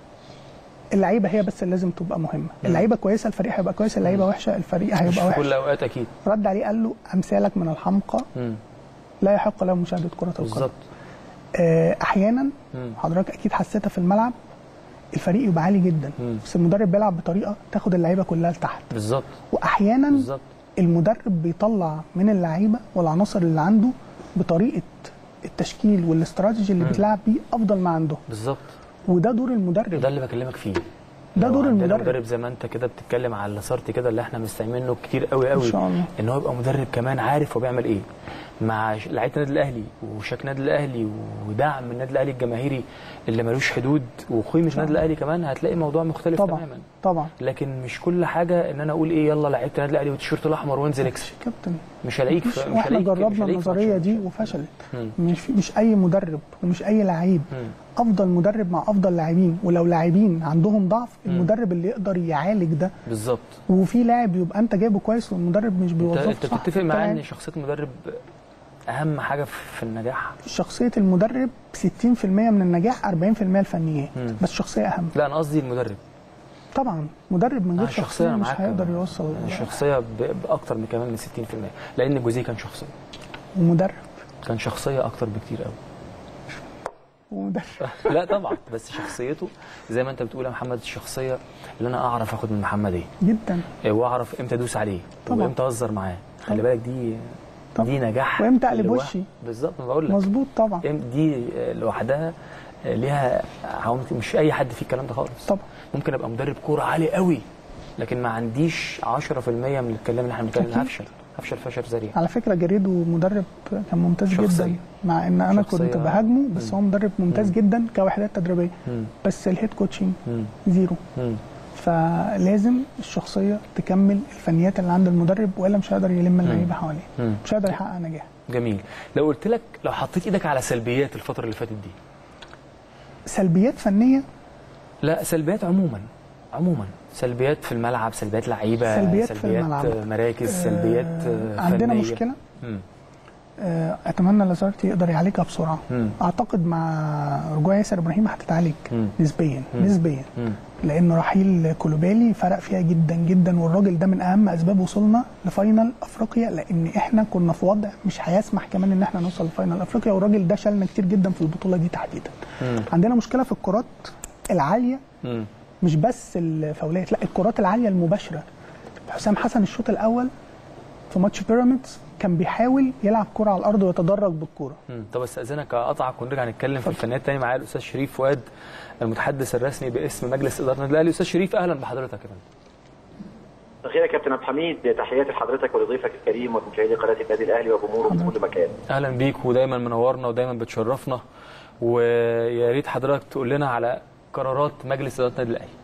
B: اللعيبه هي بس اللي لازم تبقى مهمه اللعيبه كويسه الفريق هيبقى كويس اللعيبه وحشه الفريق
A: مش
B: هيبقى
A: في
B: وحش
A: كل الاوقات اكيد
B: رد عليه قال له امثالك من الحمقى
A: امم
B: لا يحق له مشاهده كره القدم
A: بالظبط
B: آه، احيانا
A: مم.
B: حضرتك اكيد حسيتها في الملعب الفريق يبقى عالي جدا
A: مم.
B: بس المدرب بيلعب بطريقه تاخد اللعيبه كلها لتحت
A: بالظبط
B: واحيانا
A: بالظبط
B: المدرب بيطلع من اللعيبه والعناصر اللي عنده بطريقه التشكيل والاستراتيجي اللي
A: مم.
B: بيتلعب بيه افضل ما عنده
A: بالظبط
B: وده دور المدرب
A: ده اللي بكلمك فيه
B: ده
A: لو
B: دور
A: عندنا
B: المدرب.
A: مدرب زي ما انت كده بتتكلم على لاسارتي كده اللي احنا مستعملينه كتير قوي قوي
B: ان شاء الله
A: ان هو يبقى مدرب كمان عارف هو بيعمل ايه مع ش- لعيبه النادي الاهلي وشك النادي الاهلي ودعم من النادي الاهلي الجماهيري اللي ملوش حدود وقيمه النادي الاهلي كمان هتلاقي موضوع مختلف
B: طبعا
A: تماما
B: طبعا
A: لكن مش كل حاجه ان انا اقول ايه يلا لعيبه النادي الاهلي والتيشيرت الاحمر وانزل اكسب
B: كابتن
A: مش هلاقيك
B: مفيش
A: في- مش
B: واحنا
A: هلاقيك مش
B: جربنا
A: هلاقيك في
B: النظريه
A: ماتش.
B: دي وفشلت
A: مم.
B: مش مش اي مدرب ومش اي لعيب
A: مم.
B: افضل مدرب مع افضل لاعبين ولو لاعبين عندهم ضعف المدرب اللي يقدر يعالج ده
A: بالظبط
B: وفي لاعب يبقى انت جايبه كويس والمدرب مش
A: انت
B: بيوظفه
A: انت
B: صح
A: بتتفق معايا
B: طبعاً.
A: ان شخصيه المدرب اهم حاجه في النجاح
B: شخصيه المدرب 60% من النجاح 40% الفنيات
A: مم.
B: بس شخصيه اهم
A: لا انا قصدي المدرب
B: طبعا مدرب من غير
A: آه،
B: شخصيه مش
A: معاك.
B: هيقدر يوصل
A: الشخصيه ب- باكتر من كمان من 60% لان جوزيه كان شخصيه
B: ومدرب
A: كان شخصيه اكتر بكتير قوي
B: ومدرب
A: لا طبعا بس شخصيته زي ما انت بتقول يا محمد الشخصيه اللي انا اعرف اخد من محمد ايه
B: جدا
A: إيه، واعرف امتى ادوس عليه
B: طبعا.
A: وامتى اهزر معاه خلي
B: طبعا.
A: بالك دي
B: طبعا.
A: دي نجاح
B: وامتى اقلب
A: لوح-
B: وشي.
A: بالظبط ما بقول لك
B: مظبوط طبعا
A: إم- دي آه، لوحدها آه، ليها عوامل مش اي حد فيه الكلام ده خالص
B: طبعا
A: ممكن ابقى مدرب كوره عالي قوي لكن ما عنديش 10% من الكلام اللي احنا بنتكلم
B: أكيد.
A: هفشل هفشل فشل ذريع
B: على فكره جريدو مدرب كان ممتاز
A: شخصية.
B: جدا مع ان انا
A: شخصية.
B: كنت بهاجمه بس هو مدرب ممتاز
A: مم.
B: جدا كوحدات تدريبيه
A: مم.
B: بس الهيد كوتشنج
A: مم.
B: زيرو
A: مم.
B: فلازم الشخصيه تكمل الفنيات اللي عند المدرب والا مش هيقدر يلم اللعيبه حواليه
A: مم.
B: مش هيقدر يحقق نجاح
A: جميل لو قلت لك لو حطيت ايدك على سلبيات الفتره اللي فاتت دي
B: سلبيات فنيه
A: لا سلبيات عموما عموما سلبيات في الملعب سلبيات لعيبه
B: سلبيات في
A: سلبيات
B: الملعب.
A: آه، مراكز سلبيات آه،
B: عندنا
A: فنية.
B: مشكله
A: مم.
B: آه، اتمنى لازارتي يقدر يعالجها بسرعه
A: مم.
B: اعتقد مع رجوع ياسر ابراهيم هتتعالج
A: مم.
B: نسبيا
A: مم.
B: نسبيا
A: مم.
B: لان رحيل كولوبالي فرق فيها جدا جدا والراجل ده من اهم اسباب وصولنا لفاينل افريقيا لان احنا كنا في وضع مش هيسمح كمان ان احنا نوصل لفاينل افريقيا والراجل ده شالنا كتير جدا في البطوله دي تحديدا
A: مم.
B: عندنا مشكله في الكرات العاليه
A: مم.
B: مش بس الفاولات لا الكرات العاليه المباشره حسام حسن الشوط الاول في ماتش بيراميدز كان بيحاول يلعب كرة على الارض ويتدرج بالكرة
A: مم. طب استاذنك اقطعك ونرجع نتكلم في الفنيات تاني معايا الاستاذ شريف فؤاد المتحدث الرسمي باسم مجلس اداره النادي الاهلي استاذ شريف اهلا بحضرتك يا فندم
C: خير يا كابتن عبد الحميد تحياتي لحضرتك ولضيفك الكريم ومشاهدي قناه النادي الاهلي وجمهوره في كل مكان.
A: اهلا بيك ودايما منورنا ودايما بتشرفنا ويا ريت حضرتك تقول لنا على قرارات مجلس اداره النادي الاهلي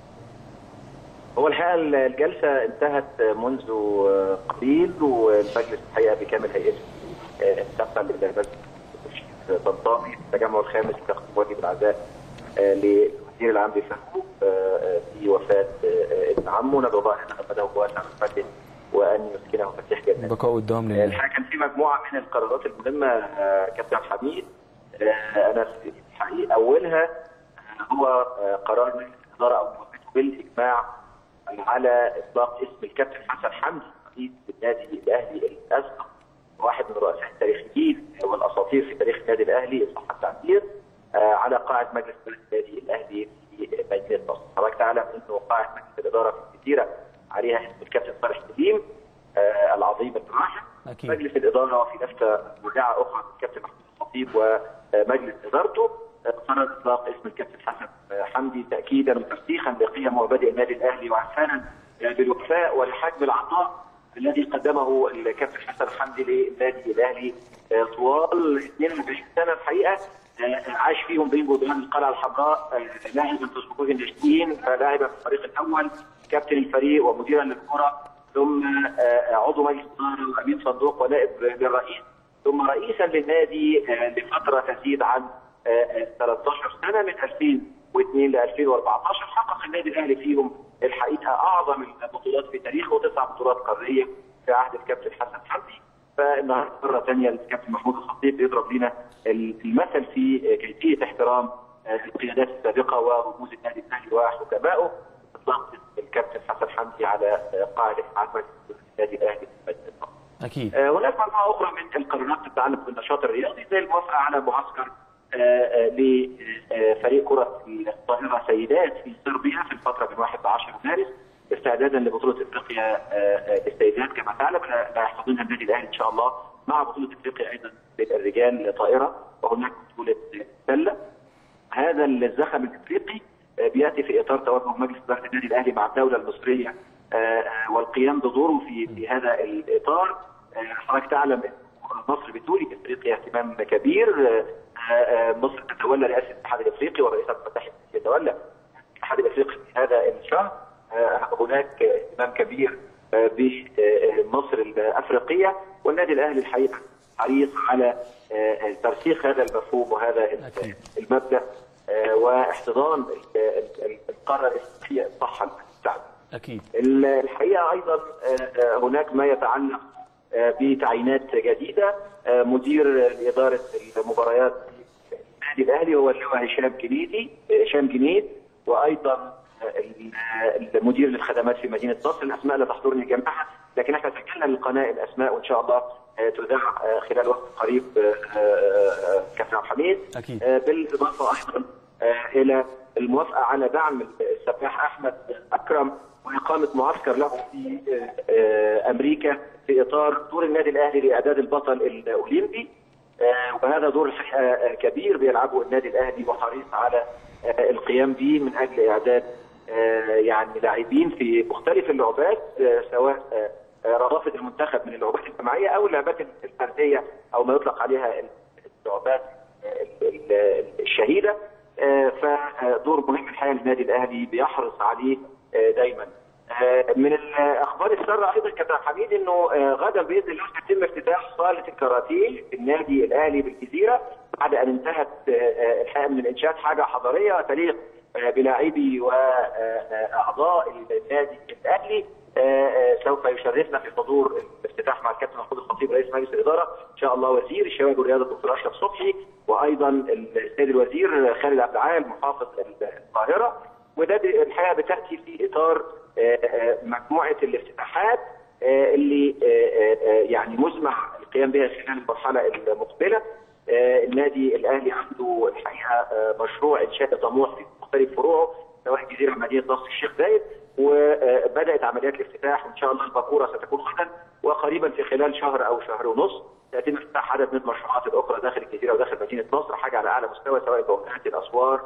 C: هو الحقيقه الجلسه انتهت منذ قليل والمجلس الحقيقه بكامل هيئته انتقل للبس طنطاوي التجمع الخامس لتقديم واجب العزاء المدير العام للفخوف في وفاه ابن عمه ندعو الله ان يتقبله واسع رحمته وان يسكنه فتح جنته.
A: بقاء والدوام لله.
C: الحقيقه كان في مجموعه من القرارات المهمه كابتن حميد انا في الحقيقه اولها هو قرار مجلس الاداره او موافقته بالاجماع على اطلاق اسم الكابتن حسن حمدي رئيس النادي الاهلي الاسبق واحد من الرؤساء التاريخيين والاساطير في تاريخ النادي الاهلي صح التعبير على قاعه مجلس النادي الاهلي في مدينه نصر. حضرتك تعلم انه قاعه مجلس الاداره في الجزيره عليها اسم الكابتن صالح سليم العظيم الراحل. مجلس الاداره وفي نفس مرجعه اخرى الكابتن محمود الخطيب ومجلس ادارته قرر اطلاق اسم الكابتن حسن حمدي تاكيدا وترسيخا لقيم ومبادئ النادي الاهلي وعرفانا بالوفاء والحجم العطاء الذي قدمه الكابتن حسن حمدي للنادي الاهلي طوال 42 سنه الحقيقه عاش فيهم بين جدران القلعه الحمراء لاعبا في صفوف الناشئين لاعبا في الفريق الاول كابتن الفريق ومديرا للكره ثم عضو مجلس اداره وامين صندوق ونائب للرئيس ثم رئيسا للنادي لفتره تزيد عن 13 سنه من 2002 ل 2014 حقق النادي الاهلي فيهم الحقيقه اعظم البطولات في تاريخه وتسع بطولات قاريه في عهد الكابتن حسن حمدي فالنهارده مره ثانيه الكابتن محمود الخطيب بيضرب لنا المثل في كيفيه احترام القيادات السابقه ورموز النادي الاهلي وحكمائه اطلاق الكابتن حسن حمدي على قاعده عامه النادي الاهلي في مدينه
A: اكيد
C: هناك مجموعه اخرى من القرارات تتعلق بالنشاط الرياضي زي الموافقه على معسكر لفريق كره الطائره سيدات في صربيا في الفتره من 1 ل 10 مارس استعدادا لبطوله افريقيا للسيدات كما تعلم لا يحتضنها النادي الاهلي ان شاء الله مع بطوله افريقيا ايضا للرجال طائره وهناك بطوله سله هذا الزخم الافريقي بياتي في اطار توجه مجلس اداره النادي الاهلي مع الدوله المصريه والقيام بدوره في في هذا الاطار حضرتك تعلم مصر بتولي افريقيا اهتمام كبير مصر تتولى رئاسه الاتحاد الافريقي ورئيس عبد الفتاح السيسي يتولى الاتحاد الافريقي في هذا الشهر هناك اهتمام كبير بمصر الافريقيه والنادي الاهلي الحقيقه حريص على ترسيخ هذا المفهوم وهذا المبدا واحتضان القاره الافريقيه الصح التعب.
A: اكيد.
C: الحقيقه ايضا هناك ما يتعلق بتعيينات جديده مدير اداره المباريات النادي الاهلي هو اللواء هشام جنيدي هشام جنيد وايضا المدير للخدمات في مدينه نصر الاسماء لا تحضرني جميعها لكن احنا سجلنا للقناه الاسماء وان شاء الله تذاع خلال وقت قريب كابتن عبد الحميد
A: اكيد
C: بالاضافه ايضا الى الموافقه على دعم السفاح احمد اكرم واقامه معسكر له في امريكا في اطار دور النادي الاهلي لاعداد البطل الاولمبي وهذا دور الحقيقه كبير بيلعبه النادي الاهلي وحريص على القيام به من اجل اعداد يعني لاعبين في مختلف اللعبات سواء رغبه المنتخب من اللعبات الجماعيه او اللعبات الفرديه او ما يطلق عليها اللعبات الشهيده فدور مهم الحقيقه للنادي الاهلي بيحرص عليه دايما من الاخبار الساره ايضا كابتن حميد انه غدا باذن الله سيتم افتتاح صاله الكاراتيه في النادي الاهلي بالجزيره بعد ان انتهت الحقيقه من الانشاءات حاجه حضاريه تليق بلاعبي واعضاء النادي الاهلي سوف يشرفنا في حضور الافتتاح مع الكابتن محمود الخطيب رئيس مجلس الاداره ان شاء الله وزير الشباب والرياضه الدكتور اشرف صبحي وايضا السيد الوزير خالد عبد العال محافظ القاهره وده الحقيقه بتاتي في اطار مجموعه الافتتاحات اللي يعني مزمع القيام بها خلال المرحله المقبله النادي الاهلي عنده الحقيقه مشروع انشاء طموح في مختلف فروعه سواء الجزيره مدينه نصر الشيخ زايد وبدات عمليات الافتتاح وان شاء الله الباكوره ستكون غدا وقريبا في خلال شهر او شهر ونص سيتم افتتاح عدد من المشروعات الاخرى داخل الجزيره وداخل مدينه نصر حاجه على اعلى مستوى سواء البوابات الاسوار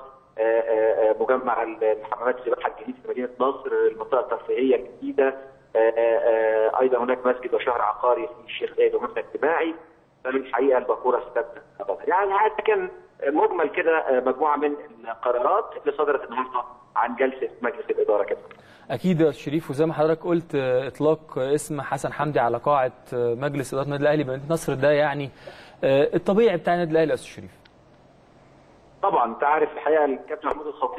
C: مجمع الحمامات السباحه الجديد في مدينه نصر المنطقه الترفيهيه الجديده ايضا هناك مسجد وشهر عقاري في الشيخ زايد ومبنى اجتماعي فالحقيقه الباكوره ستبدا يعني هذا كان مجمل كده مجموعه من القرارات اللي صدرت النهارده عن جلسه مجلس الاداره كده.
A: اكيد يا شريف وزي ما حضرتك قلت اطلاق اسم حسن حمدي على قاعه مجلس اداره النادي الاهلي بمدينه نصر ده يعني الطبيعي بتاع النادي الاهلي يا استاذ شريف.
C: طبعا انت عارف الحقيقه الكابتن محمود الخطيب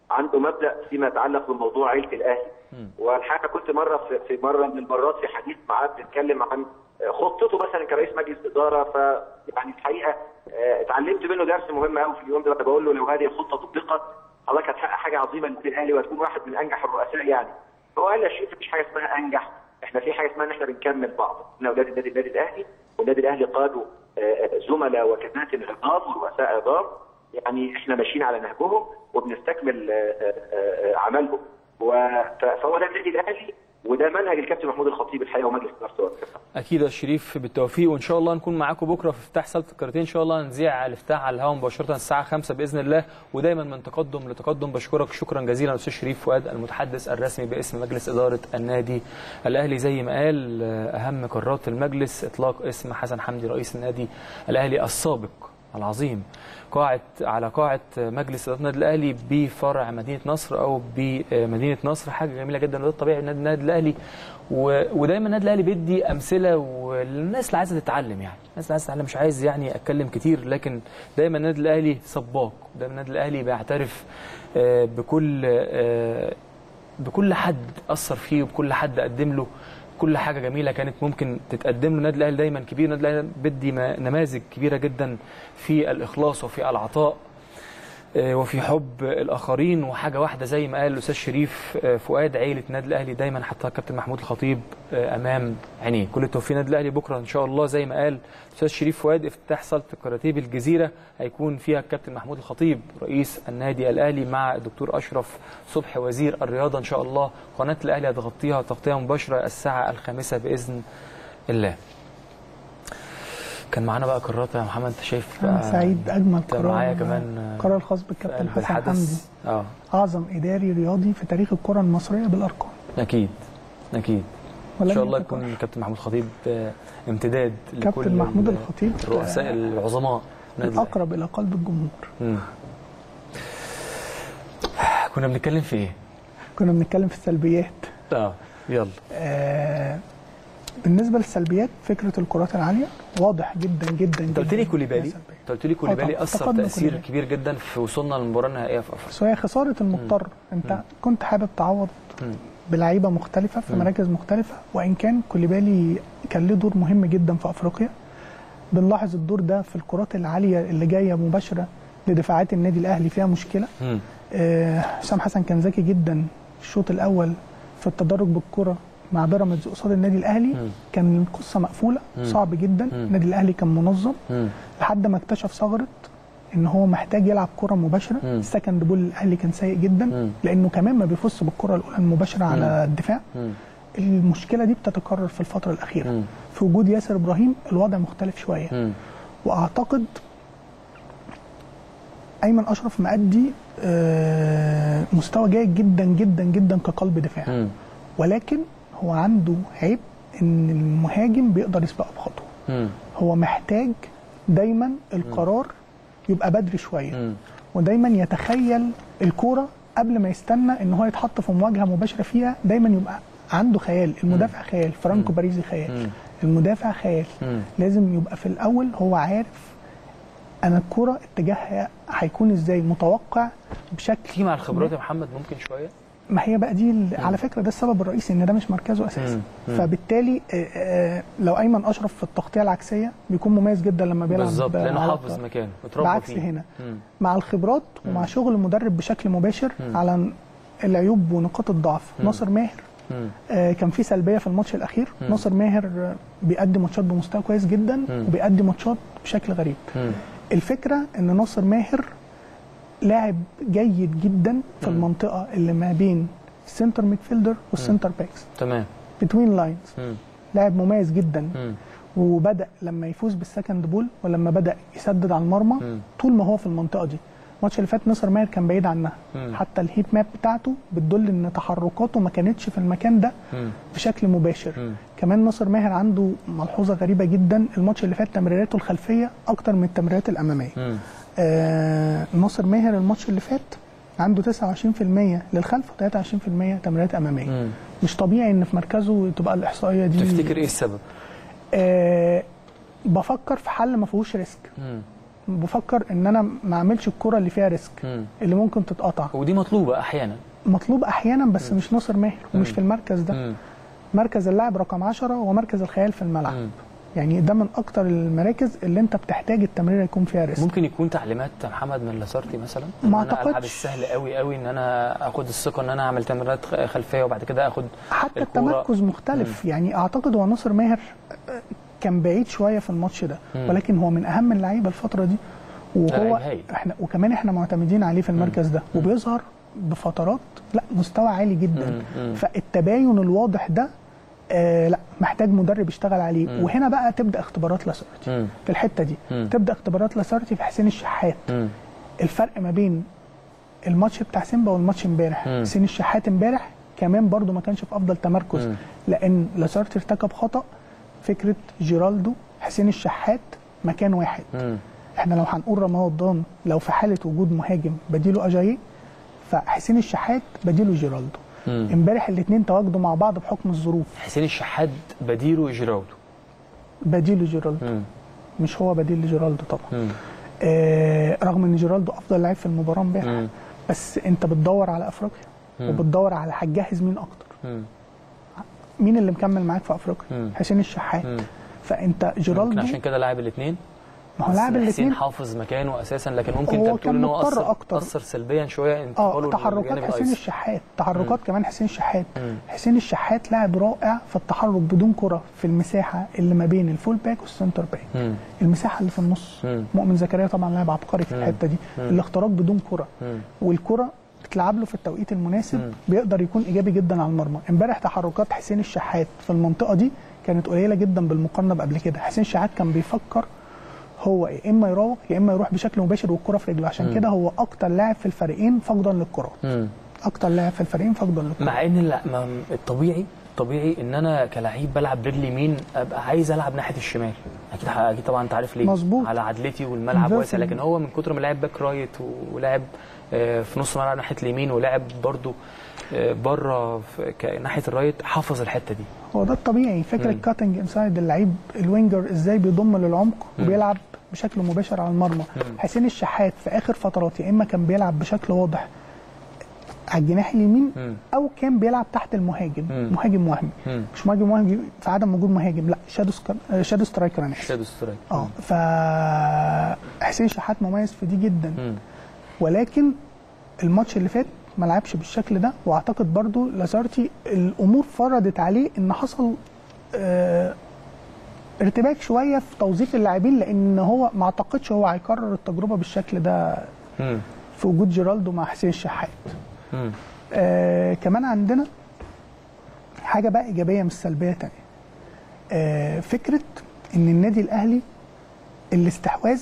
C: عنده مبدا فيما يتعلق بموضوع عيله الاهلي والحقيقه كنت مره في, في مره من المرات في حديث معاه بنتكلم عن خطته مثلا كرئيس مجلس اداره ف يعني الحقيقه آه، اتعلمت منه درس مهم قوي في اليوم ده بقول له لو هذه الخطه طبقت حضرتك هتحقق حاجه عظيمه للنادي الاهلي وهتكون واحد من انجح الرؤساء يعني هو قال لي يا شريف مفيش حاجه اسمها انجح احنا في حاجه اسمها ان احنا بنكمل بعض احنا اولاد النادي النادي الاهلي والنادي الاهلي قادوا آه، آه، زملاء وكباتن عظام ورؤساء عظام يعني احنا ماشيين على نهجهم وبنستكمل آه، آه، آه، عملهم و- ف- فهو ده النادي الاهلي وده منهج الكابتن محمود الخطيب الحقيقه ومجلس ادارته
A: اكيد يا شريف بالتوفيق وان شاء الله نكون معاكم بكره في افتتاح صاله الكاراتيه ان شاء الله نذيع الافتتاح على الهواء مباشره الساعه 5 باذن الله ودايما من تقدم لتقدم بشكرك شكرا جزيلا استاذ شريف فؤاد المتحدث الرسمي باسم مجلس اداره النادي الاهلي زي ما قال آه، اهم قرارات المجلس اطلاق اسم حسن حمدي رئيس النادي الاهلي السابق العظيم قاعة على قاعة مجلس إدارة النادي الأهلي بفرع مدينة نصر أو بمدينة نصر حاجة جميلة جدا وده الطبيعي النادي النادي الأهلي و... ودايما النادي الأهلي بيدي أمثلة والناس اللي عايزة تتعلم يعني الناس اللي عايزة تتعلم مش عايز يعني أتكلم كتير لكن دايما النادي الأهلي سباق دايما النادي الأهلي بيعترف آه، بكل آه، بكل حد أثر فيه وبكل حد قدم له كل حاجه جميله كانت ممكن تتقدم له النادي الاهلي دايما كبير النادي الاهلي بدي ما- نماذج كبيره جدا في الاخلاص وفي العطاء آه، وفي حب الاخرين وحاجه واحده زي ما قال الاستاذ شريف آه، فؤاد عيله النادي الاهلي دايما حتى الكابتن محمود الخطيب آه، امام عينيه كل التوفيق النادي الاهلي بكره ان شاء الله زي ما قال الاستاذ شريف فؤاد افتتاح صاله الكاراتيه بالجزيره هيكون فيها الكابتن محمود الخطيب رئيس النادي الاهلي مع الدكتور اشرف صبحي وزير الرياضه ان شاء الله قناه الاهلي هتغطيها تغطيه مباشره الساعه الخامسه باذن الله كان معانا بقى قرارات يا محمد انت شايف
B: انا
A: بقى
B: سعيد اجمل
A: انت
B: قرار
A: معايا كمان آه،
B: قرار الخاص
A: في
B: بالكابتن
A: قلب
B: حسن حمدي
A: الحدث اه
B: اعظم اداري رياضي في تاريخ الكره المصريه بالارقام
A: اكيد اكيد ان
B: ولن
A: شاء الله
B: يتكرر.
A: يكون الكابتن محمود خطيب آه، امتداد
B: كابتن
A: لكل
B: محمود
A: ال-
B: الخطيب
A: الرؤساء
B: آه،
A: العظماء نادي الأهلي.
B: الاقرب الى قلب الجمهور
A: مم. كنا بنتكلم في ايه؟
B: كنا بنتكلم في السلبيات
A: اه يلا
B: آه بالنسبه للسلبيات فكره الكرات العاليه واضح جدا جدا
A: انت قلت لي
B: جداً
A: كوليبالي
B: إنها سلبية.
A: انت قلت لي كوليبالي
B: طبعاً.
A: اثر
B: افتقدنا
A: تاثير
B: كوليبالي.
A: كبير جدا في وصولنا للمباراه النهائيه في افريقيا
B: بس هي خساره المضطر انت كنت حابب تعوض
A: مم.
B: بلعيبه مختلفه في
A: مم.
B: مراكز مختلفه وان كان كوليبالي كان له دور مهم جدا في افريقيا بنلاحظ الدور ده في الكرات العاليه اللي جايه مباشره لدفاعات النادي الاهلي فيها مشكله
A: مم.
B: آه، حسام حسن كان ذكي جدا الشوط الاول في التدرج بالكره مع بيراميدز قصاد النادي الاهلي
A: مم.
B: كان القصه مقفوله
A: مم.
B: صعب جدا
A: مم.
B: النادي الاهلي كان منظم
A: مم.
B: لحد ما اكتشف ثغره ان هو محتاج يلعب كره مباشره
A: مم.
B: السكند بول الاهلي كان سيء جدا
A: مم.
B: لانه كمان ما بيفص بالكره الاولى المباشره
A: مم.
B: على الدفاع
A: مم.
B: المشكله دي بتتكرر في الفتره الاخيره
A: مم.
B: في وجود ياسر ابراهيم الوضع مختلف شويه
A: مم.
B: واعتقد ايمن اشرف مأدي آه، مستوى جيد جدا جدا جدا كقلب دفاع
A: مم.
B: ولكن هو عنده عيب ان المهاجم بيقدر يسبقه بخطوه
A: مم.
B: هو محتاج دايما القرار يبقى بدري شويه
A: مم.
B: ودايما يتخيل الكوره قبل ما يستنى ان هو يتحط في مواجهه مباشره فيها دايما يبقى عنده خيال المدافع خيال فرانكو باريزي خيال
A: مم.
B: المدافع خيال
A: مم.
B: لازم يبقى في الاول هو عارف انا الكوره اتجاهها هيكون ازاي متوقع بشكل
A: في مع الخبرات يا محمد ممكن شويه
B: ما هي بقى دي ال- على فكره ده السبب الرئيسي ان ده مش مركزه اساسا
A: مم. مم.
B: فبالتالي آه، آه، لو ايمن اشرف في التغطيه العكسيه بيكون مميز جدا لما بيلعب
A: بالظبط لانه
B: على
A: حافظ
B: الطرف.
A: مكانه اتربى
B: بعكس
A: فيه
B: هنا
A: مم.
B: مع الخبرات ومع شغل المدرب بشكل مباشر على العيوب ونقاط الضعف ناصر ماهر
A: مم.
B: آه، كان في سلبيه في الماتش الاخير
A: مم.
B: ناصر ماهر آه، بيقدم ماتشات بمستوى كويس جدا
A: مم.
B: وبيقدم ماتشات بشكل غريب
A: مم.
B: الفكره ان ناصر ماهر لاعب جيد جدا في
A: مم.
B: المنطقه اللي ما بين السنتر ميدفيلدر والسنتر باكس
A: تمام
B: بتوين لاينز
A: مم.
B: لاعب مميز جدا
A: مم.
B: وبدا لما يفوز بالسكند بول ولما بدا يسدد على المرمى
A: مم.
B: طول ما هو في المنطقه دي الماتش اللي فات ناصر ماهر كان بعيد عنها
A: مم.
B: حتى الهيت ماب بتاعته بتدل ان تحركاته ما كانتش في المكان ده
A: مم.
B: بشكل مباشر
A: مم.
B: كمان ناصر ماهر عنده ملحوظه غريبه جدا الماتش اللي فات تمريراته الخلفيه اكتر من التمريرات الاماميه
A: مم.
B: آه ناصر ماهر الماتش اللي فات عنده 29% للخلف و23% تمريرات اماميه
A: مم.
B: مش طبيعي ان في مركزه تبقى الاحصائيه دي
A: تفتكر ايه السبب؟
B: آه بفكر في حل ما فيهوش ريسك
A: مم.
B: بفكر ان انا ما اعملش الكره اللي فيها ريسك
A: مم.
B: اللي ممكن تتقطع
A: ودي مطلوبه احيانا
B: مطلوب احيانا بس مش ناصر ماهر ومش في المركز ده
A: مم.
B: مركز اللاعب رقم 10 هو مركز الخيال في الملعب
A: مم.
B: يعني ده من اكتر المراكز اللي انت بتحتاج التمريره يكون فيها ريسك
A: ممكن يكون تعليمات محمد من لاسارتي مثلا
B: ما
A: إن أنا العب
B: أعتقدش.
A: السهل قوي قوي ان انا اخد الثقه ان انا اعمل تمريرات خ- خلفيه وبعد كده اخد
B: حتى
A: الكورة.
B: التمركز مختلف يعني اعتقد هو ناصر ماهر كان بعيد شويه في الماتش ده
A: مم.
B: ولكن هو من اهم اللعيبه الفتره دي
A: ده لعيب
B: وهو
A: هايل.
B: احنا وكمان احنا معتمدين عليه في المركز ده وبيظهر بفترات لا مستوى عالي جدا
A: مم. مم.
B: فالتباين الواضح ده آه لا محتاج مدرب يشتغل عليه
A: مم.
B: وهنا بقى تبدا اختبارات لاسارتي
A: مم.
B: في الحته دي
A: مم.
B: تبدا اختبارات لاسارتي في حسين الشحات
A: مم.
B: الفرق ما بين الماتش بتاع سيمبا والماتش امبارح
A: مم.
B: حسين الشحات امبارح كمان برضو ما كانش في افضل تمركز
A: مم.
B: لان لاسارتي ارتكب خطا فكره جيرالدو حسين الشحات مكان واحد
A: مم.
B: احنا لو هنقول رمضان لو في حاله وجود مهاجم بديله اجاييه فحسين الشحات بديله جيرالدو
A: مم.
B: امبارح الاثنين تواجدوا مع بعض بحكم الظروف
A: حسين الشحات بديله جيراودو
B: بديله جيرالدو
A: مم.
B: مش هو بديل لجيرالدو طبعا
A: مم.
B: آه رغم ان جيرالدو افضل لعيب في المباراه امبارح
A: مم.
B: بس انت بتدور على افريقيا
A: مم.
B: وبتدور على هتجهز مين اكتر
A: مم.
B: مين اللي مكمل معاك في افريقيا
A: مم.
B: حسين الشحات
A: مم.
B: فانت
A: ممكن
B: جيرالدو
A: عشان كده لاعب الاثنين
B: ما هو لاعب
A: حسين
B: الاثنين
A: حافظ مكانه اساسا لكن ممكن
B: هو
A: انت بتقول
B: كان
A: ان هو
B: مضطر
A: اثر
B: أكتر.
A: اثر سلبيا شويه
B: اه
A: انتقاله
B: تحركات
A: للجانب
B: حسين
A: الايسر
B: الشحات تحركات كمان حسين الشحات
A: مم.
B: حسين الشحات لاعب رائع في التحرك بدون كره في المساحه اللي ما بين الفول باك والسنتر باك
A: مم.
B: المساحه اللي في النص
A: مم.
B: مؤمن زكريا طبعا لاعب عبقري في
A: مم.
B: الحته دي
A: مم.
B: الاختراق بدون كره
A: مم.
B: والكره بتلعب له في التوقيت المناسب
A: مم.
B: بيقدر يكون ايجابي جدا على المرمى امبارح تحركات حسين الشحات في المنطقه دي كانت قليله جدا بالمقارنه بقبل كده حسين الشحات كان بيفكر هو يا اما يراوغ يا اما يروح بشكل مباشر والكره في رجله عشان
A: مم.
B: كده هو اكتر لاعب في الفريقين فقدا للكرات
A: مم.
B: اكتر لاعب في الفريقين فقدا للكرات
A: مع ان لا ما الطبيعي طبيعي ان انا كلعيب بلعب برجل يمين ابقى عايز العب ناحيه الشمال اكيد اكيد طبعا انت عارف ليه
B: مظبوط.
A: على عدلتي والملعب
B: Inverted.
A: واسع لكن هو من كتر ما لعب باك رايت ولعب آه، في نص ملعب ناحيه اليمين ولعب برده بره ناحيه الرايت حافظ الحته دي
B: هو ده الطبيعي فكره
A: مم.
B: كاتنج انسايد اللعيب الوينجر ازاي بيضم للعمق
A: مم.
B: وبيلعب بشكل مباشر على المرمى
A: مم.
B: حسين الشحات في اخر فترات يا اما كان بيلعب بشكل واضح على الجناح اليمين
A: مم.
B: او كان بيلعب تحت المهاجم
A: مم.
B: مهاجم وهمي
A: مم.
B: مش مهاجم وهمي في عدم وجود مهاجم لا شادو سكر... آه، شادو سترايكر انا آسف.
A: شادو سترايك
B: اه ف حسين شحات مميز في دي جدا
A: مم.
B: ولكن الماتش اللي فات ما لعبش بالشكل ده واعتقد برضو لازارتي الامور فرضت عليه ان حصل آه ارتباك شويه في توظيف اللاعبين لان هو ما اعتقدش هو هيكرر التجربه بالشكل ده
A: مم.
B: في وجود جيرالدو مع حسين الشحات
A: مم.
B: آه كمان عندنا حاجه بقى ايجابيه مش سلبيه تانية آه فكره ان النادي الاهلي الاستحواذ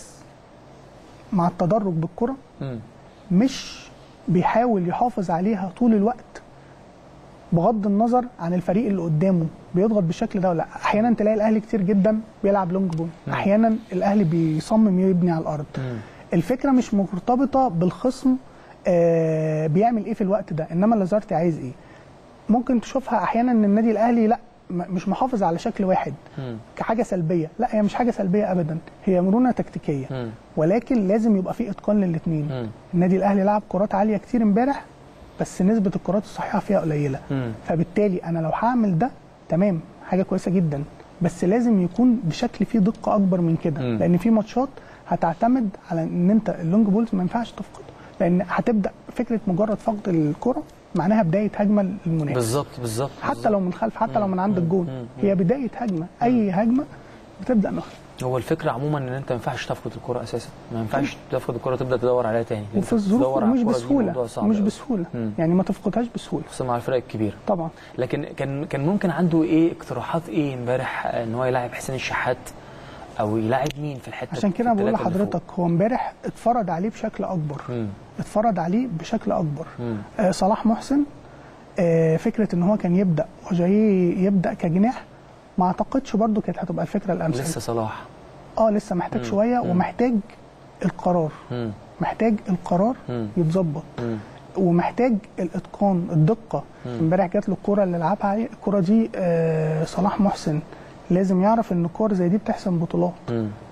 B: مع التدرج بالكره
A: مم.
B: مش بيحاول يحافظ عليها طول الوقت بغض النظر عن الفريق اللي قدامه بيضغط بالشكل ده ولا لا احيانا تلاقي الاهلي كتير جدا بيلعب لونج بول
A: مم.
B: احيانا الاهلي بيصمم يبني على الارض
A: مم.
B: الفكره مش مرتبطه بالخصم آه بيعمل ايه في الوقت ده انما لازارتي عايز ايه ممكن تشوفها احيانا ان النادي الاهلي لا م- مش محافظ على شكل واحد
A: مم.
B: كحاجه سلبيه لا هي مش حاجه سلبيه ابدا هي مرونه تكتيكيه
A: مم.
B: ولكن لازم يبقى في اتقان للاثنين
A: مم.
B: النادي الاهلي لعب كرات عاليه كتير امبارح بس نسبه الكرات الصحيحه فيها قليله
A: مم.
B: فبالتالي انا لو هعمل ده تمام حاجه كويسه جدا بس لازم يكون بشكل فيه دقه اكبر من كده
A: مم.
B: لان في ماتشات هتعتمد على ان انت اللونج بولز ما ينفعش تفقده لان هتبدا فكره مجرد فقد الكره معناها بدايه هجمه للمنافس
A: بالظبط بالظبط
B: حتى لو من الخلف حتى لو من عند
A: مم.
B: الجون
A: مم.
B: هي بدايه هجمه اي هجمه بتبدا من الخلف
A: هو الفكره عموما ان انت ما ينفعش تفقد الكره اساسا ما ينفعش تفقد الكره تبدا تدور عليها تاني
B: وفي
A: أنت
B: الظروف
A: تدور على
B: مش
A: الكرة دي
B: بسهوله
A: موضوع صعب
B: مش
A: أوي.
B: بسهوله
A: مم.
B: يعني ما تفقدهاش بسهوله
A: خصوصا مع الفرق الكبيره
B: طبعا
A: لكن كان كان ممكن عنده ايه اقتراحات ايه امبارح ان هو يلاعب حسين الشحات او يلاعب مين في الحته
B: عشان كده
A: في
B: بقول
A: التلاتة اللي
B: لحضرتك هو امبارح اتفرض عليه بشكل اكبر
A: فوق؟ مم.
B: اتفرض عليه بشكل اكبر
A: مم.
B: آه صلاح محسن آه فكره ان هو كان يبدا وجاي يبدا كجناح ما اعتقدش برضو كانت هتبقى الفكره الامثل
A: لسه صلاح
B: اه لسه محتاج
A: مم.
B: شويه
A: مم.
B: ومحتاج القرار
A: مم.
B: محتاج القرار
A: مم.
B: يتظبط
A: مم.
B: ومحتاج الاتقان الدقه
A: مم.
B: امبارح جات له الكره اللي لعبها عليه الكره دي آه صلاح محسن لازم يعرف ان الكور زي دي بتحسم بطولات
A: مم.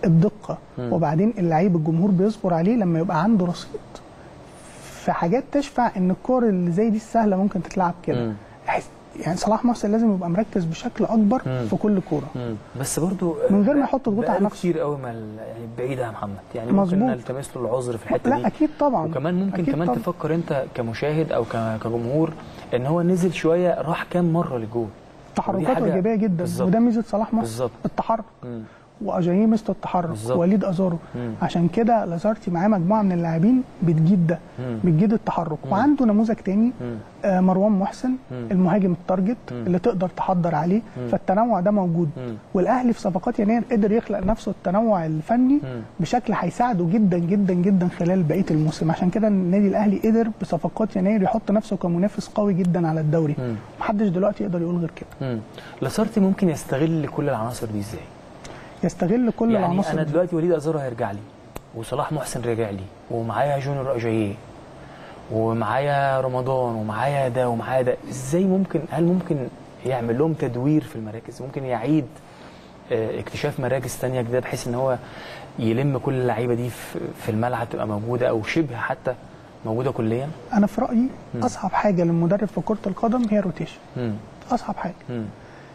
B: الدقه
A: مم.
B: وبعدين اللعيب الجمهور بيصبر عليه لما يبقى عنده رصيد في حاجات تشفع ان الكور اللي زي دي السهله ممكن تتلعب كده
A: مم.
B: بحيث- يعني صلاح محسن لازم يبقى مركز بشكل اكبر
A: مم.
B: في كل كوره
A: مم. بس برضو
B: من غير ما يحط ضغوط على
A: بقاله
B: نفسه.
A: كتير قوي ما ال- يعني بعيد يا محمد يعني ممكن
B: مظبوط.
A: نلتمس له العذر في الحته دي
B: لا اكيد طبعا
A: وكمان ممكن
B: أكيد
A: كمان
B: طبعاً.
A: تفكر انت كمشاهد او ك- كجمهور ان هو نزل شويه راح كام مره للجول ودي
B: تحركاته
A: حاجة-
B: ايجابيه جدا
A: بالظبط.
B: وده ميزه صلاح محسن
A: بالظبط.
B: التحرك
A: مم.
B: واجاييه ميزته التحرك
A: بالظبط.
B: وليد ازارو
A: مم.
B: عشان كده لازارتي معاه مجموعه من اللاعبين بتجيد ده
A: مم.
B: بتجيد التحرك
A: مم.
B: وعنده نموذج تاني
A: مم.
B: آه، مروان محسن
A: مم.
B: المهاجم التارجت
A: مم.
B: اللي تقدر تحضر عليه
A: مم.
B: فالتنوع ده موجود
A: مم.
B: والاهلي في صفقات يناير قدر يخلق نفسه التنوع الفني
A: مم.
B: بشكل هيساعده جدا جدا جدا خلال بقيه الموسم عشان كده النادي الاهلي قدر بصفقات يناير يحط نفسه كمنافس قوي جدا على الدوري
A: مم.
B: محدش دلوقتي يقدر يقول غير كده
A: مم. لاسارتي ممكن يستغل كل العناصر دي ازاي؟
B: يستغل كل
A: يعني
B: العناصر
A: انا
B: دي.
A: دلوقتي وليد ازارو هيرجع لي وصلاح محسن رجع لي ومعايا جونيور اجاييه ومعايا رمضان ومعايا ده ومعايا ده ازاي ممكن هل ممكن يعمل لهم تدوير في المراكز ممكن يعيد آه، اكتشاف مراكز تانية جديدة بحيث ان هو يلم كل اللعيبه دي في- في الملعب تبقى موجوده او شبه حتى موجوده كليا
B: انا في رايي
A: مم.
B: اصعب حاجه للمدرب في كره القدم هي الروتيشن
A: مم.
B: اصعب حاجه
A: مم.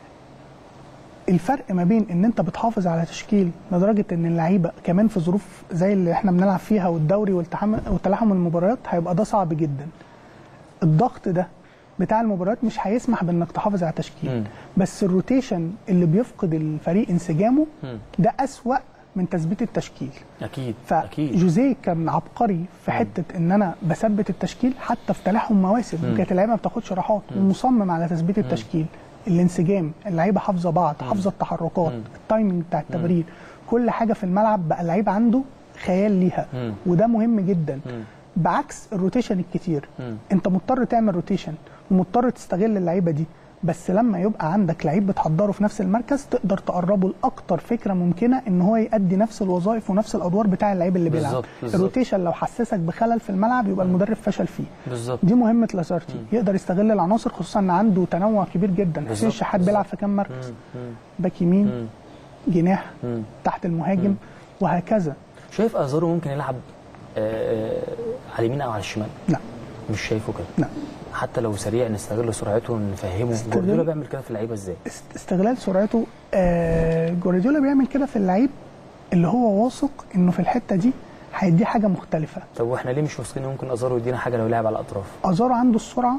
B: الفرق ما بين ان انت بتحافظ على تشكيل لدرجه ان اللعيبه كمان في ظروف زي اللي احنا بنلعب فيها والدوري والتحم- وتلاحم المباريات هيبقى ده صعب جدا الضغط ده بتاع المباريات مش هيسمح بانك تحافظ على تشكيل
A: مم.
B: بس الروتيشن اللي بيفقد الفريق انسجامه
A: مم.
B: ده اسوا من تثبيت التشكيل
A: اكيد اكيد
B: فجوزيه كان عبقري في حته ان انا بثبت التشكيل حتى في تلاحم مواسم
A: مم.
B: كانت اللعيبه ما بتاخدش راحات ومصمم على تثبيت التشكيل الانسجام اللعيبه حافظه بعض حافظه التحركات
A: مم.
B: التايمنج بتاع التمرير كل حاجه في الملعب بقى اللعيب عنده خيال ليها
A: مم.
B: وده مهم جدا
A: مم.
B: بعكس الروتيشن الكتير
A: مم.
B: انت مضطر تعمل روتيشن ومضطر تستغل اللعيبه دي بس لما يبقى عندك لعيب بتحضره في نفس المركز تقدر تقربه لاكتر فكره ممكنه ان هو يؤدي نفس الوظائف ونفس الادوار بتاع اللعيب اللي بيلعب
A: بالظبط، بالظبط.
B: الروتيشن لو حسسك بخلل في الملعب يبقى المدرب فشل فيه
A: بالظبط
B: دي مهمه لاسارتي يقدر يستغل العناصر خصوصا ان عنده تنوع كبير جدا حسين
A: بالظبط،
B: الشحات بيلعب في كام مركز
A: مم. مم.
B: باك يمين
A: مم.
B: جناح
A: مم.
B: تحت المهاجم وهكذا
A: شايف ازارو ممكن يلعب آه، آه، على اليمين او على الشمال
B: لا
A: مش شايفه كده
B: لا
A: حتى لو سريع نستغل سرعته ونفهمه
B: استغل-
A: جوارديولا بيعمل كده في اللعيبه ازاي
B: است- استغلال سرعته آه جوارديولا بيعمل كده في اللعيب اللي هو واثق انه في الحته دي هيديه حاجه مختلفه
A: طب واحنا ليه مش واثقين ان ممكن ازارو يدينا حاجه لو لعب على الاطراف
B: ازارو عنده السرعه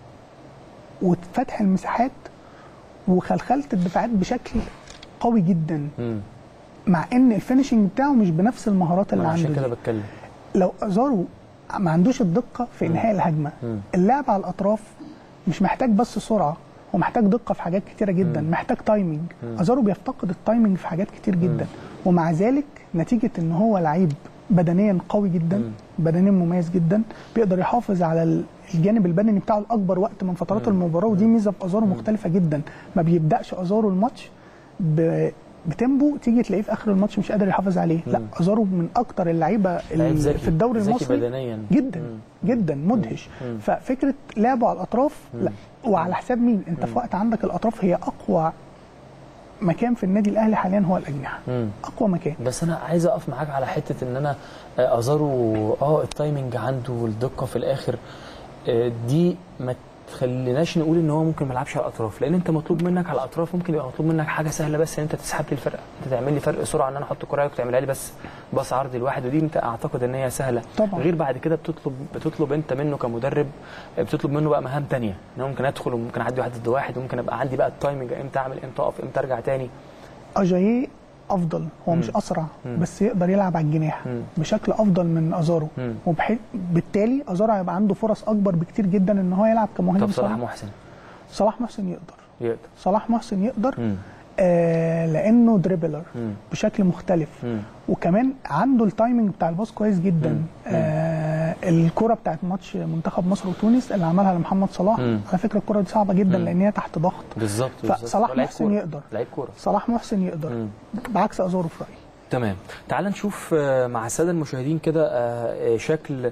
B: وفتح المساحات وخلخله الدفاعات بشكل قوي جدا
A: امم
B: مع ان الفينشنج بتاعه مش بنفس المهارات اللي
A: انا
B: عنده
A: عشان كده
B: دي.
A: بتكلم
B: لو ازارو ما عندوش الدقه في انهاء الهجمه
A: مم.
B: اللعب على الاطراف مش محتاج بس سرعه هو محتاج دقه في حاجات كتيره جدا
A: مم.
B: محتاج تايمنج ازارو بيفتقد التايمنج في حاجات كتير جدا ومع ذلك نتيجه ان هو لعيب بدنيا قوي جدا
A: مم.
B: بدنيا مميز جدا بيقدر يحافظ على ال- الجانب البدني بتاعه الاكبر وقت من فترات المباراه ودي ميزه في ازارو مختلفه جدا ما بيبداش ازارو الماتش ب... بتيمبو تيجي تلاقيه في اخر الماتش مش قادر يحافظ عليه لا
A: مم.
B: ازارو من اكتر اللعيبه
A: لعيب
B: اللي
A: ذكي
B: في الدوري
A: ذكي
B: المصري
A: بدنيا
B: جدا
A: مم.
B: جدا مدهش
A: مم.
B: ففكره لعبه على الاطراف لا وعلى حساب مين انت في وقت عندك الاطراف هي اقوى مكان في النادي الاهلي حاليا هو الاجنحه
A: مم.
B: اقوى مكان
A: بس انا عايز اقف معاك على حته ان انا آه، ازارو اه التايمنج عنده والدقه في الاخر آه، دي ما تخليناش نقول ان هو ممكن ما يلعبش على الاطراف لان انت مطلوب منك على الاطراف ممكن يبقى مطلوب منك حاجه سهله بس ان انت تسحب لي الفرقه انت تعمل لي فرق سرعه ان انا احط كره عليك وتعملها لي بس باص عرضي لواحد ودي انت اعتقد ان هي سهله
B: طبعا.
A: غير بعد كده بتطلب بتطلب انت منه كمدرب آه، بتطلب منه بقى مهام تانية ان انا ممكن ادخل وممكن اعدي واحد ضد واحد وممكن ابقى عندي بقى التايمنج امتى اعمل امتى اقف امتى ارجع تاني
B: اجاييه افضل هو مش
A: مم.
B: اسرع
A: مم.
B: بس يقدر يلعب على الجناح
A: مم.
B: بشكل افضل من ازارو
A: مم.
B: وبالتالي ازارو هيبقى عنده فرص اكبر بكتير جدا ان هو يلعب كمهاجم
A: طب صلاح
B: صلاح
A: محسن
B: صلاح محسن يقدر
A: يقدر
B: صلاح محسن يقدر
A: مم.
B: آه لانه دريبلر
A: مم.
B: بشكل مختلف
A: مم.
B: وكمان عنده التايمنج بتاع الباص كويس جدا
A: مم.
B: آه الكره بتاعت ماتش منتخب مصر وتونس اللي عملها لمحمد صلاح
A: مم.
B: على فكره الكره دي صعبه جدا
A: مم.
B: لان هي تحت ضغط
A: بالظبط بالظبط
B: فصلاح
A: هو لعيب
B: محسن
A: كورة.
B: يقدر.
A: لعيب كوره
B: صلاح محسن يقدر
A: مم.
B: بعكس ازارو في رايي
A: تمام تعال نشوف آه، مع الساده المشاهدين كده آه، آه، شكل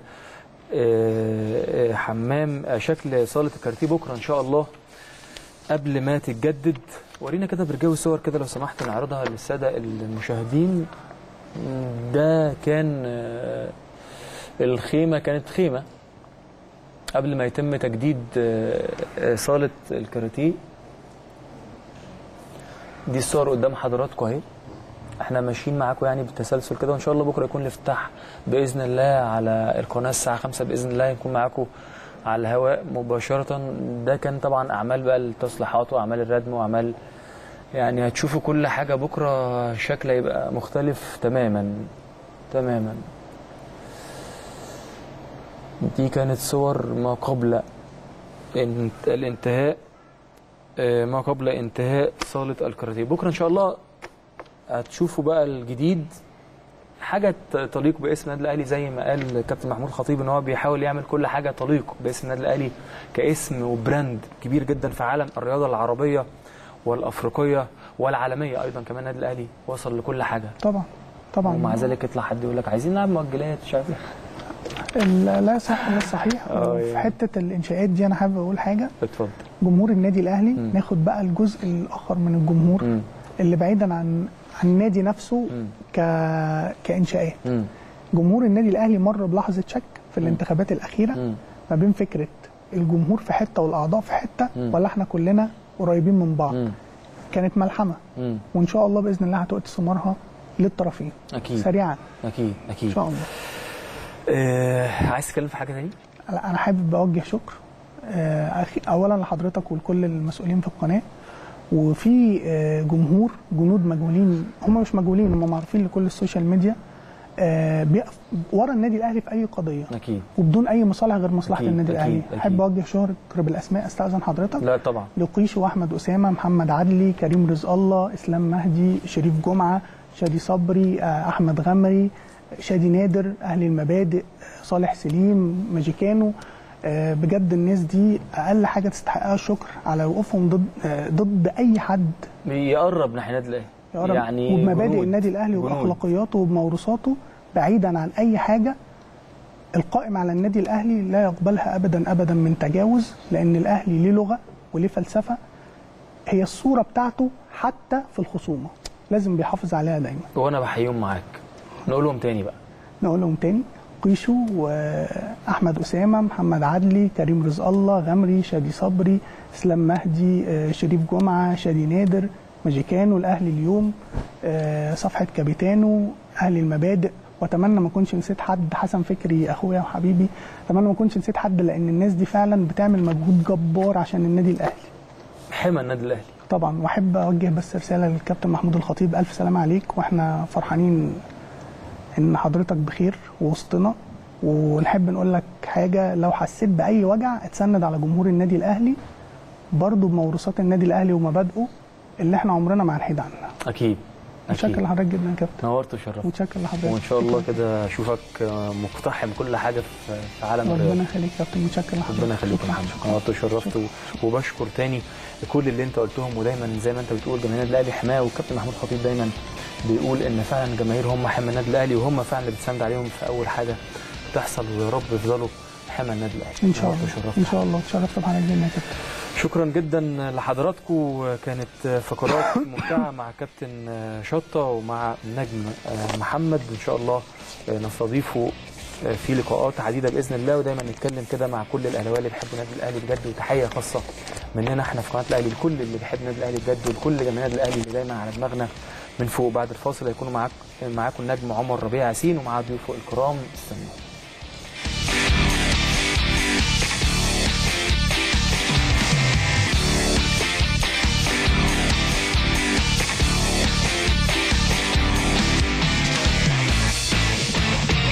A: آه، آه، حمام آه، شكل صاله الكارتيه بكره ان شاء الله قبل ما تتجدد ورينا كده برجاوي صور كده لو سمحت نعرضها للساده المشاهدين ده كان آه، الخيمه كانت خيمه قبل ما يتم تجديد آه، آه، صاله الكاراتيه دي الصور قدام حضراتكم اهي احنا ماشيين معاكم يعني بالتسلسل كده وان شاء الله بكره يكون الافتتاح باذن الله على القناه الساعه 5 باذن الله يكون معاكم على الهواء مباشره ده كان طبعا اعمال بقى التصليحات واعمال الردم واعمال يعني هتشوفوا كل حاجه بكره شكل هيبقى مختلف تماما تماما دي كانت صور ما قبل انت- الانتهاء آه، ما قبل انتهاء صالة الكاراتيه بكرة إن شاء الله هتشوفوا بقى الجديد حاجة ت- تليق باسم النادي الأهلي زي ما قال كابتن محمود خطيب إن هو بيحاول يعمل كل حاجة تليق باسم النادي الأهلي كاسم وبراند كبير جدا في عالم الرياضة العربية والأفريقية والعالمية أيضا كمان النادي الأهلي وصل لكل حاجة
B: طبعا طبعا
A: ومع ذلك يطلع حد يقول لك عايزين نلعب مؤجلات مش عارف إيه.
B: ال- لا صح مش صحيح
A: آه،
B: في
A: يعني.
B: حته الانشاءات دي انا حابب اقول حاجه
A: اتفضل
B: جمهور النادي الاهلي
A: مم.
B: ناخد بقى الجزء الاخر من الجمهور
A: مم.
B: اللي بعيدا عن عن النادي نفسه
A: مم.
B: ك كانشاءات
A: مم.
B: جمهور النادي الاهلي مر بلحظه شك في الانتخابات الاخيره
A: مم.
B: ما بين فكره الجمهور في حته والاعضاء في حته
A: مم.
B: ولا احنا كلنا قريبين من بعض
A: مم.
B: كانت ملحمه
A: مم.
B: وان شاء الله باذن الله هتؤتي ثمارها للطرفين
A: أكيد
B: سريعا
A: أكيد
B: ان
A: أكيد
B: شاء الله
A: آه عايز تتكلم في حاجة تاني؟
B: لا، انا حابب اوجه شكر آه، أخي- اولا لحضرتك ولكل المسؤولين في القناه وفي آه، جمهور جنود مجهولين هم مش مجهولين هم معروفين لكل السوشيال ميديا آه، بيقف ورا النادي الاهلي في اي قضيه
A: أكيد
B: وبدون اي مصالح غير مصلحه
A: أكيد،
B: النادي الاهلي
A: أكيد،
B: احب
A: أكيد.
B: اوجه شكر بالاسماء استاذن حضرتك
A: لا طبعا
B: لقيش واحمد اسامه محمد عدلي كريم رزق الله اسلام مهدي شريف جمعه شادي صبري آه، احمد غمري شادي نادر اهل المبادئ آه، صالح سليم ماجيكانو آه، بجد الناس دي اقل حاجه تستحقها الشكر على وقوفهم ضد آه، ضد اي حد
A: يقرب ناحية النادي الأهلي
B: يقرب
A: يعني
B: وبمبادئ
A: جنود.
B: النادي الاهلي
A: جنود.
B: وباخلاقياته وبموروثاته بعيدا عن اي حاجه القائم على النادي الاهلي لا يقبلها ابدا ابدا من تجاوز لان الاهلي ليه لغه وليه فلسفه هي الصوره بتاعته حتى في الخصومه لازم بيحافظ عليها دايما
A: وانا بحييهم معاك نقولهم تاني بقى
B: نقولهم تاني قيشو واحمد اسامه محمد عدلي كريم رزق الله غمري شادي صبري اسلام مهدي آه، شريف جمعه شادي نادر ماجيكانو الاهلي اليوم آه، صفحه كابيتانو اهلي المبادئ واتمنى ما اكونش نسيت حد حسن فكري اخويا وحبيبي اتمنى ما اكونش نسيت حد لان الناس دي فعلا بتعمل مجهود جبار عشان النادي الاهلي
A: حمى النادي الاهلي
B: طبعا واحب اوجه بس رساله للكابتن محمود الخطيب الف سلام عليك واحنا فرحانين ان حضرتك بخير وسطنا ونحب نقول لك حاجه لو حسيت باي وجع اتسند على جمهور النادي الاهلي برضه بموروثات النادي الاهلي ومبادئه اللي احنا عمرنا ما هنحيد عنها
A: اكيد
B: متشكر
A: اكيد
B: لحضرتك جدا يا كابتن
A: نورت وشرفت
B: متشكر لحضرتك
A: وان شاء الله كده اشوفك مقتحم كل حاجه في في عالم
B: ربنا
A: الرياضه
B: يخليك يا كابتن متشكر لحضرتك
A: ربنا يخليك يا
B: شكراً.
A: محمد
B: شكراً.
A: نورت وشرفت و- وبشكر تاني كل اللي انت قلتهم ودايما زي ما انت بتقول جماهير النادي الاهلي حماه والكابتن محمود خطيب دايما بيقول ان فعلا الجماهير هم حمى النادي الاهلي وهم فعلا اللي بتساند عليهم في اول حاجه بتحصل ويا رب يفضلوا حمى النادي الاهلي
B: ان شاء
A: نورت
B: الله
A: وشرفت.
B: ان شاء الله اتشرفت بحضرتك جدا يا كابتن
A: شكرا جدا لحضراتكم كانت فقرات ممتعه مع كابتن شطه ومع نجم محمد ان شاء الله نستضيفه في لقاءات عديده باذن الله ودايما نتكلم كده مع كل الاهلاويه اللي بيحبوا النادي الاهلي بجد وتحيه خاصه مننا احنا في قناه الاهلي لكل اللي بيحب النادي الاهلي بجد ولكل جماهير النادي الاهلي اللي دايما على دماغنا من فوق بعد الفاصل هيكونوا معاك معاكم النجم عمر ربيع ياسين ومع ضيوفه الكرام استنوا